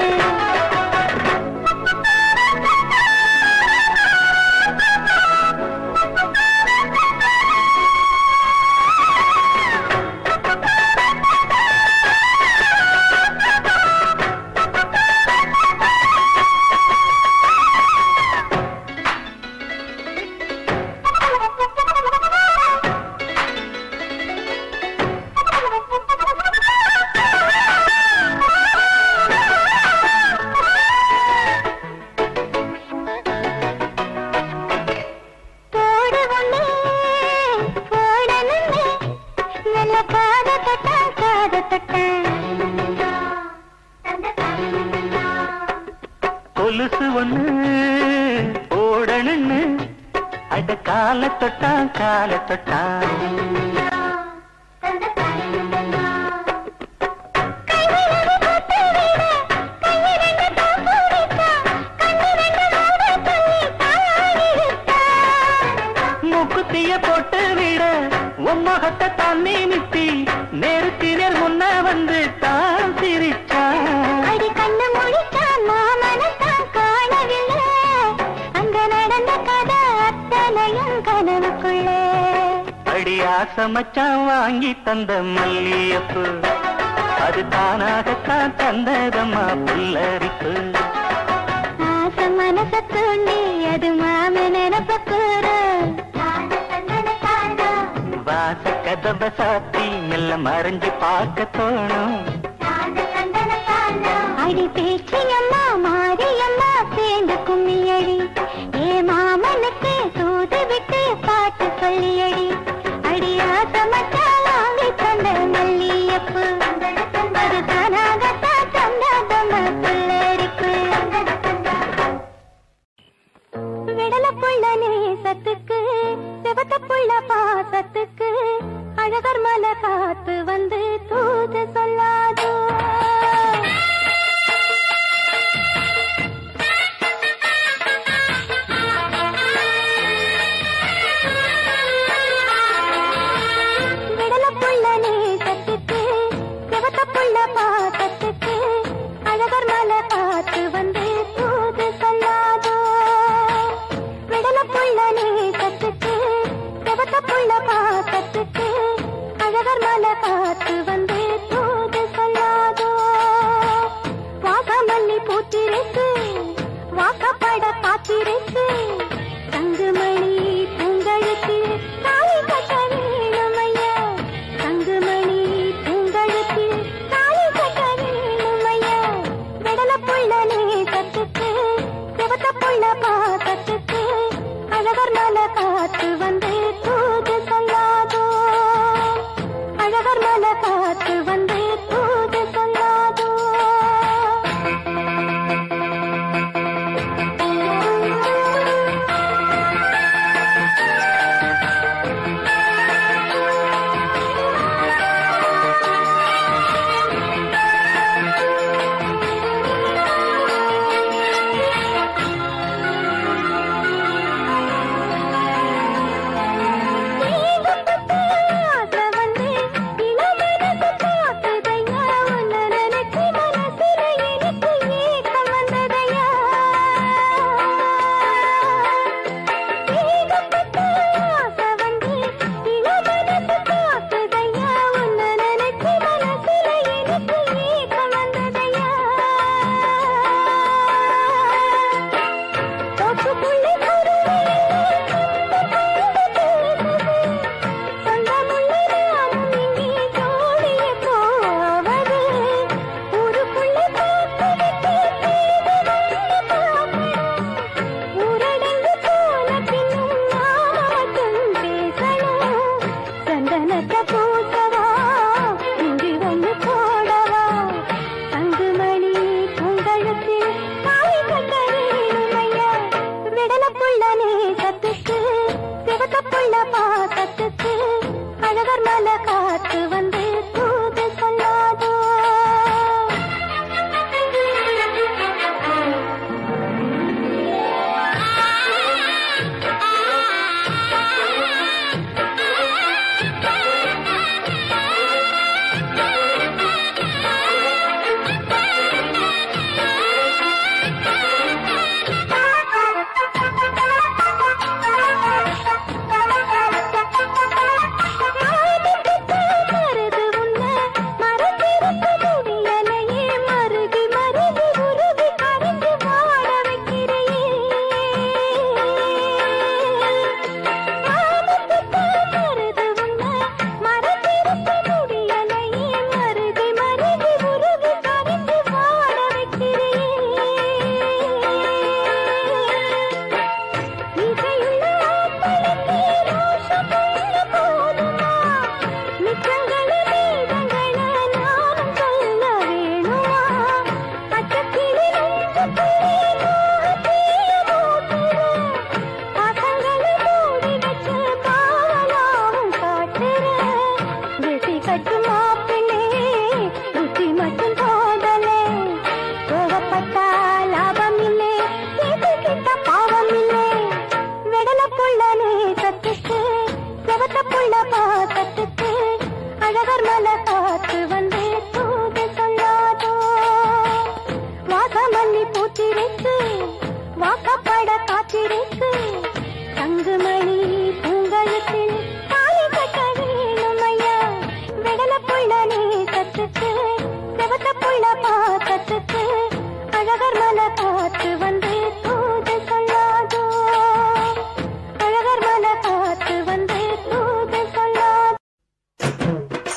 போடு ஒண்ணு போடணுன்னு நல்ல காத தொட்டா காத தொட்டா கொலுசு ஒண்ணு ஓடணுன்னு அட கால தொட்டா கால தொட்டா மூக்குத்திய போட்டு விட உன் முகத்தை தண்ணி நித்தி நேருக்கு நேர் முன்ன வந்து தான் சிரிச்சா அடி கண்ணு முழிச்சா மாமனத்தான் காணவில்லை அங்க நடந்த கதை அத்தனையும் கனவுக்குள்ளே அடி ஆசமச்சான் வாங்கி தந்த மல்லியப்பு அது தானாகத்தான் தந்ததம்மா புல்லரிப்பு ஆசை மனச தூண்டி அது மாம நினப்ப கூற வாச கதவை சாத்தி மெல்ல மறைஞ்சு பார்க்க தோணும் அடி பேச்சியம்மா மாரியம்மா சேர்ந்து கும்மியடி ஏ மாமனுக்கு தூது விட்டு பாட்டு சொல்லியடி அடி ஆசமச்சா வாங்கி தந்த மல்லியப்பு அது தானாகத்தான் தந்ததம புல்லரிப்பு விடல புள்ள நேசத்துக்கு செவத்த புள்ள பாசத்துக்கு அழகர் மலை காத்து வந்து தூது சொல்லாதோ விடல புள்ள நேசத்துக்கு செவத்த புள்ள பாசத்துக்கு அழகர் மலை காத்து வந்து தூது சொல்லாதோ விடல புள்ள நேசத்துக்கு செவத்த புள்ள பாசத்துக்கு அழகர் மலை காத்து வந்து தூது சொல்லாதோ வாசமல்லி பூத்திருக்கு வாக்கப்பட காத்திருக்கு தங்குமணி பூங்கழுத்து தாலி கட்ட வேணுமையா தங்குமணி பூங்கழுத்து தாலி கட்ட வேணுமையா விடல புள்ள நேசத்துக்கு சிவத்த புள்ள பாசத்துக்கு அழகர் மலை காத்து வந்து தூது சொல்லாதோ அழகர் மலை காத்து வந்து தூது சொல்லாதோ புள்ள நேசத்துக்கு சிவத்த புள்ள பாசத்துக்கு அழகர் மலை காத்து வந்து தூது சொல்லாதோ மருது உன்ன மறந்திருக்க முடியலையே மருகி மருகி உருகி கரைந்து வாட வைக்கிறையே மருது உன்ன மறந்திருக்க முடியலையே மருகி மருகி உருகி கரைந்து வாட வைக்கிறையே இசையுள்ள ஆம்பளுக்கு ரோஷமுள்ள போதுமா? மிச்சங்கள வேதங்கள நானும் சொல்ல வேணுமா? பச்சக்கிளி நெஞ்சுக்குள்ளே மோகத்தீய மூட்டுற. பாசங்கள மூடி வச்சு பாவலாவும் காட்டுற. வெட்டி கட்டு மாப்பிள்ளை, புத்தி மட்டும் போதலே. கோவப்பட்டா லாபம் இல்லை கிட்ட பாவம் இல்லை வெடல புள்ள நேசத்துக்கு செவத்த புள்ள பாசத்துக்கு அழகர் மலை காத்து வந்து தூது சொல்லாதோ வாசமல்லி பூத்திருக்கு வாக்கப்பட காத்திருக்கு தங்குமணி பூங்கழுத்தில் தாலி கட்ட வேணும் ஐயா வெடல புள்ள நேசத்துக்கு செவத்த புள்ள பாசத்துக்கு அழகர் மலை காத்து வந்து தூது சொல்லாதோ அழகர் மலை காத்து வந்து தூது சொல்லாதோ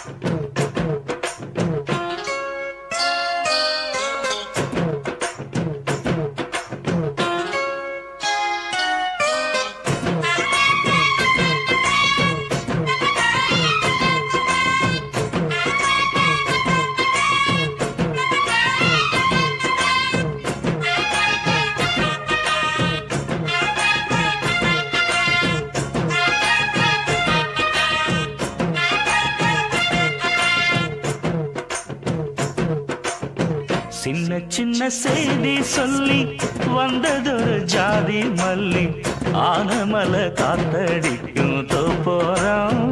சின்ன சின்ன செய்தி சொல்லி வந்ததொரு ஜாதி மல்லி ஆனமல காத்தடிக்கும் தோப்போரம்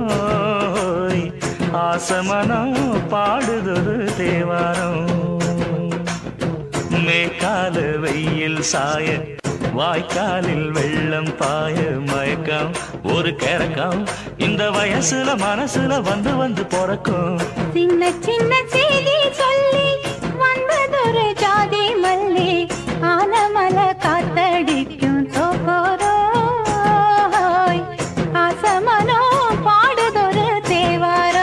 ஆசமனம் பாடுதொரு தேவாரம் மேற்கால வெயில் சாய வாய்க்காலில் வெள்ளம் பாய மயக்கம் ஒரு கிறக்கம் இந்த வயசுல மனசுல வந்து வந்து பிறக்கும் சின்ன சின்ன செய்தி சொல்லி வந்ததொரு ஜாதி மல்லி ஆனமல காத்தடிக்கும் தோப்போரோய் ஆசமனோ பாடுதொரு தேவாரோ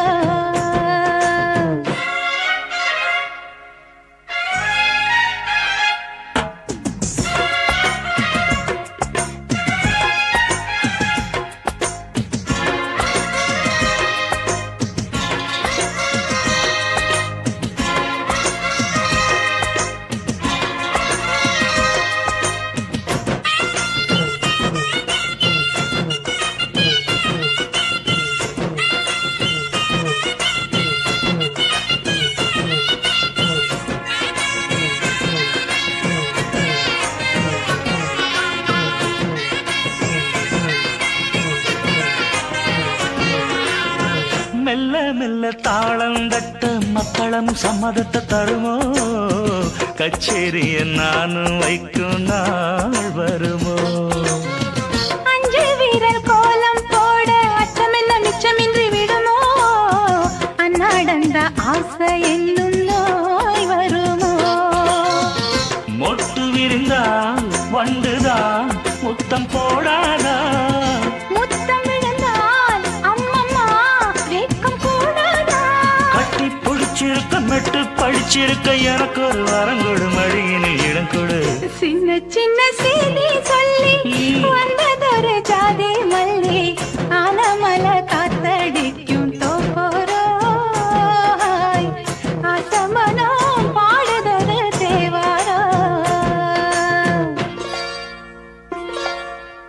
மெல்ல மெல்ல தாளம் தட்ட மக்களும் சம்மதத்தை தருமோ கச்சேரிய நானும் வைக்கும் நாள் வருமோ அஞ்சு வீரர் கோலம் போட அச்சமென்ன மிச்சமின்றி விடுமோ அன்னாடந்த ஆசை என்னும் நோய் வருமோ மொட்டு விரிந்தால் வண்டுதான் முத்தம் போடாதா முத்தம் விழுந்தால் அம்மம்மா வெட்கம் கூடாதா கட்டி பிடிச்சிருக்க மெட்டு படிச்சிருக்க எனக்கு ஒரு வரங்கொடு மழையினில் இடம் கொடு சின்ன சின்ன செய்தி சொல்லி வந்ததொரு ஜாதி மல்லி ஆனமல காத்தடிக்கும் தோப்போரோய் ஆசமனோ பாடுதொரு தேவாரோ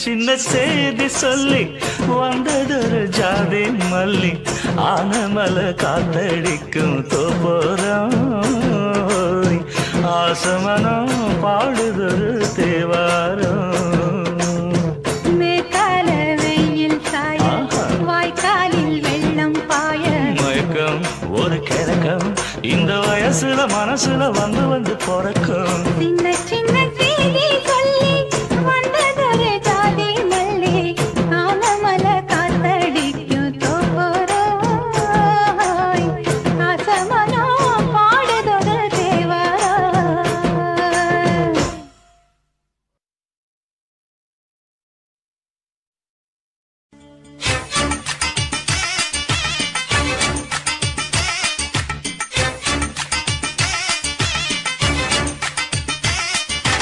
சின்ன செய்தி சொல்லி வந்ததொரு ஜாதி மல்லி ஆனமல காத்தடிக்கும் தோப்போரம் ஆசமனம் பாடுதொரு தேவாரம் மேற்கால வெயில் சாய ஆஹா. வாய்க்காலில் வெள்ளம் பாய மயக்கம் ஒரு கிழக்கம் இந்த வயசுல மனசுல வந்து வந்து பிறக்கும் சின்ன சின்ன செய்தி சொல்லி வந்ததொரு ஜாதி மல்லி ஆனமல காத்தடிக்கும் தோப்போரோய் ஆசமனோ பாடுதொரு தேவாரம் ஆ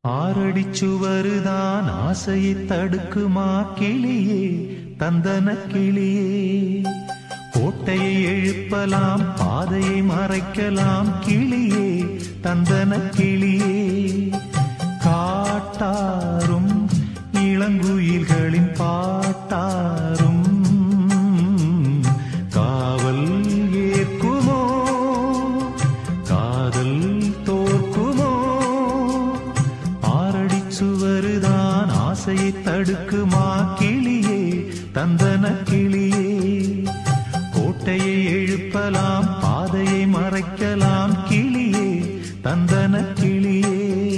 ஆரடிச்சுவருதான் ஆசையை தடுக்குமா கிளியே தந்தன கிளியே கோட்டையை எழுப்பலாம் பாதையை மறைக்கலாம் கிளியே தந்தன கிளியே காட்டாரும் இளங்குயில்களின் பாட்டாரும் காவல் ஏற்குமோ காதல் தோற்குமோ ஆரடி சுவருதான் ஆசையை தடுக்குமா கிளியே தந்தன கிளியே கோட்டையை எழுப்பலாம் பாதையை மறைக்கலாம் கிளியே தந்தன கிளியே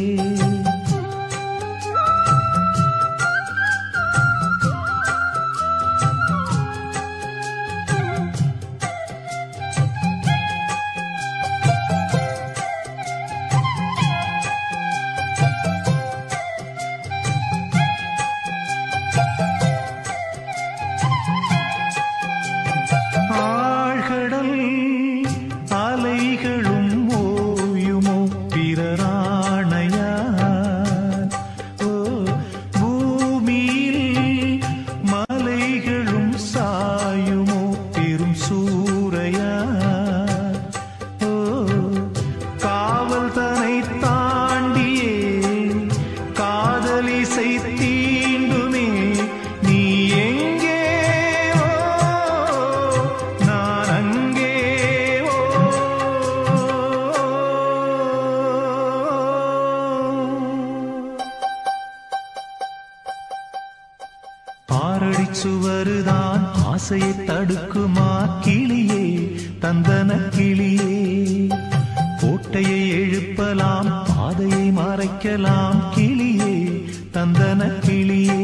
ஆழ்கடல் அலைகளும் ஓயுமோ பிறராணையா ஓ பூமியில் மலைகளும் சாயுமோ பெரும் சூறையா ஓ காவல் தனை தாண்டியே காதலிசை தீண்டுமே நீ எங்கே ஓ நான் அங்கே ஆரடி சுவருதான் ஆசையை தடுக்குமா கிளியே தந்தன கிளியே கோட்டையை எழுப்பலாம் பாதையை மறைக்கலாம் கிளியே தந்தன கிளியே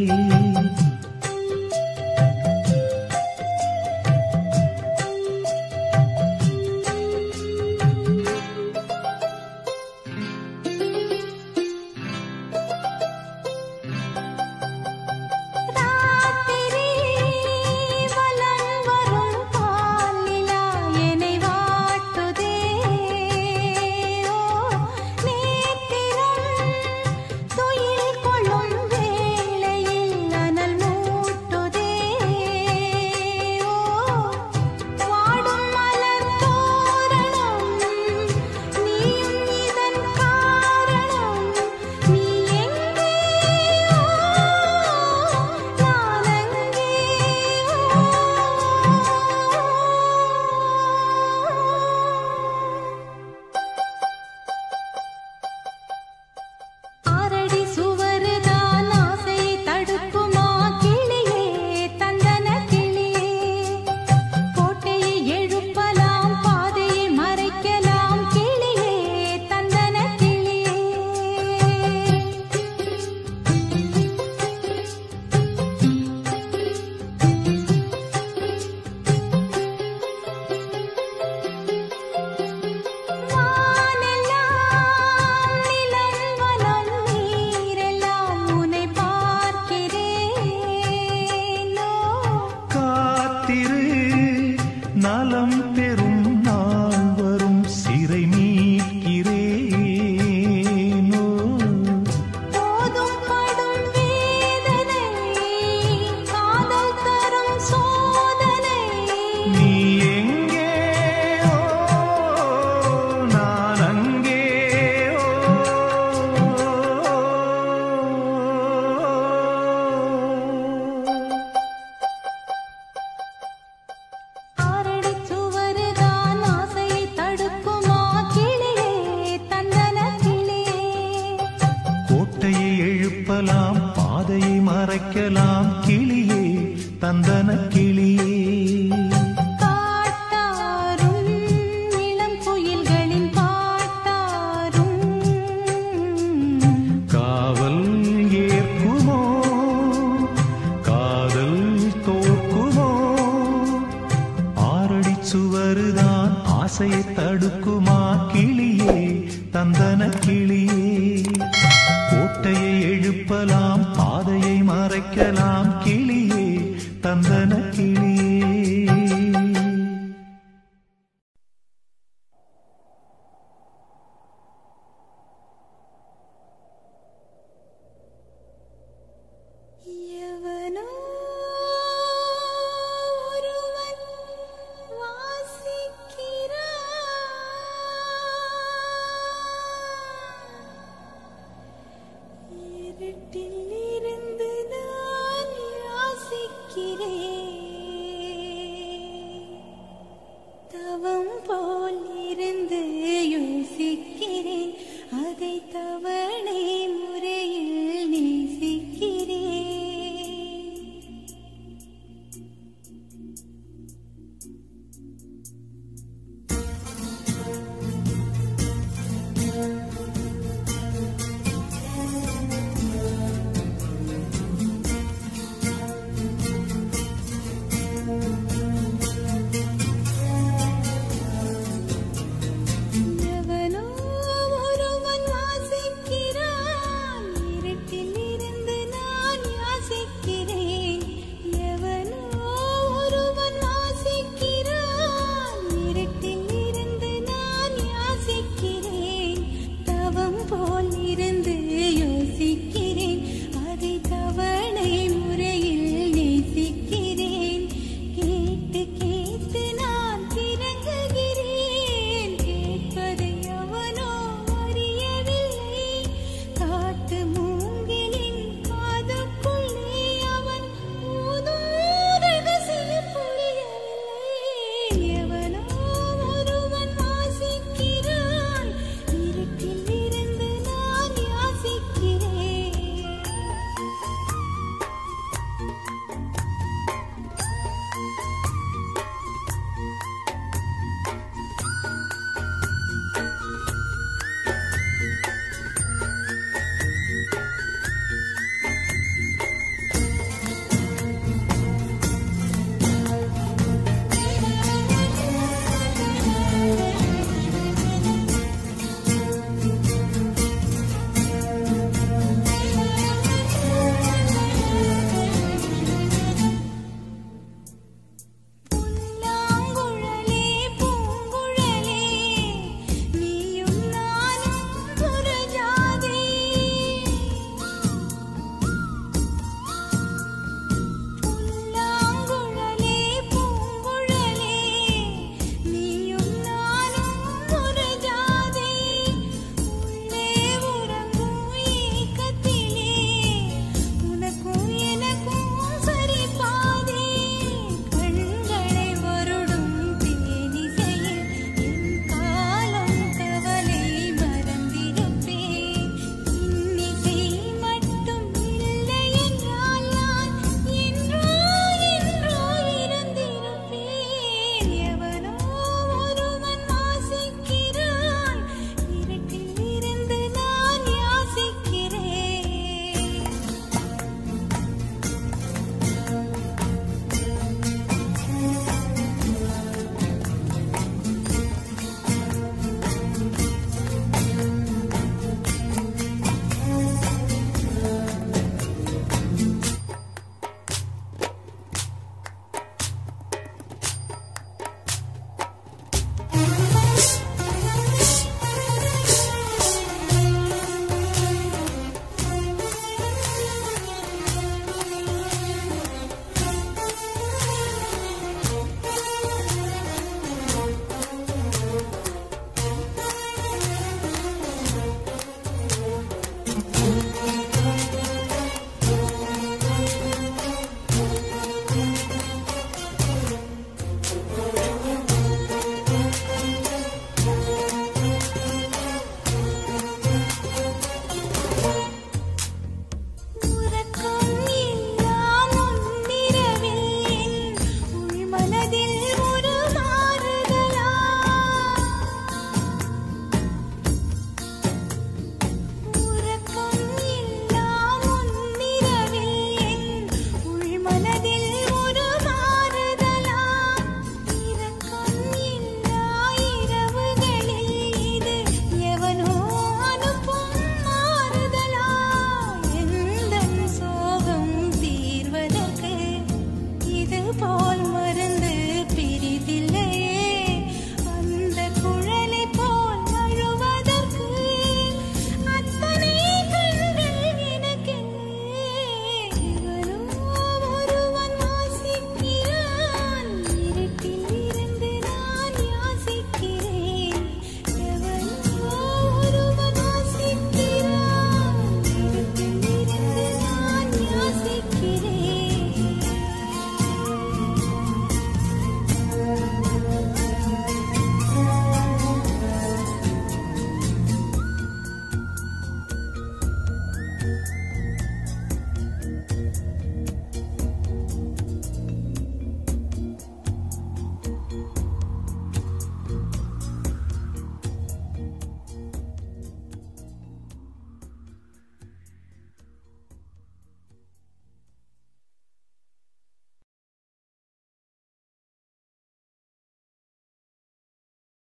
ராத்திரி வலம் வரும் பாலிலா என்னை வாட்டுதே ஓ நேத்திரம் துயில் கொள்ளும் வேளையில் அனல் மூட்டுதே ஓ வாடும் மலர் தோரணம் நீயும் இதன் காரணம் நீ எங்கே ஆரடி சுவருதான் ஆசையை தடுக்குமா கிளியே தந்தன கிளியே கோட்டையை எழுப்பலாம் பாதையை மறைக்கலாம் கிளியே தந்தன கிளியே வானெல்லாம் நிலம் வனம் நீரெல்லாம் உன்னை பார்க்கிறேனோ காத்திரு நலம் பெறும் நாள் வரும் சிறை மீட்கிறேனோ போதும் படும் வேதனை காதல் தரும் சோதனை நீ எங்கே ஓ நான் அங்கே ஓ ஆரடி சுவருதான் ஆசையை தடுக்குமா கிளியே தந்தன கிளியே கோட்டையை எழுப்பலாம் பாதையை மறைக்கலாம் கிளியே தந்தன கிளியே காட்டாரும் இளம் குயில்களின் பாட்டாரும் காவல் ஏற்குமோ காதல் தோற்குமோ ஆரடி சுவருதான் ஆசையை தடுக்குமா கிளியே தந்தன கிளியே கோட்டையை எழுப்பலாம் பாதையை மறைக்கலாம் கிளியே தந்தன கிளியே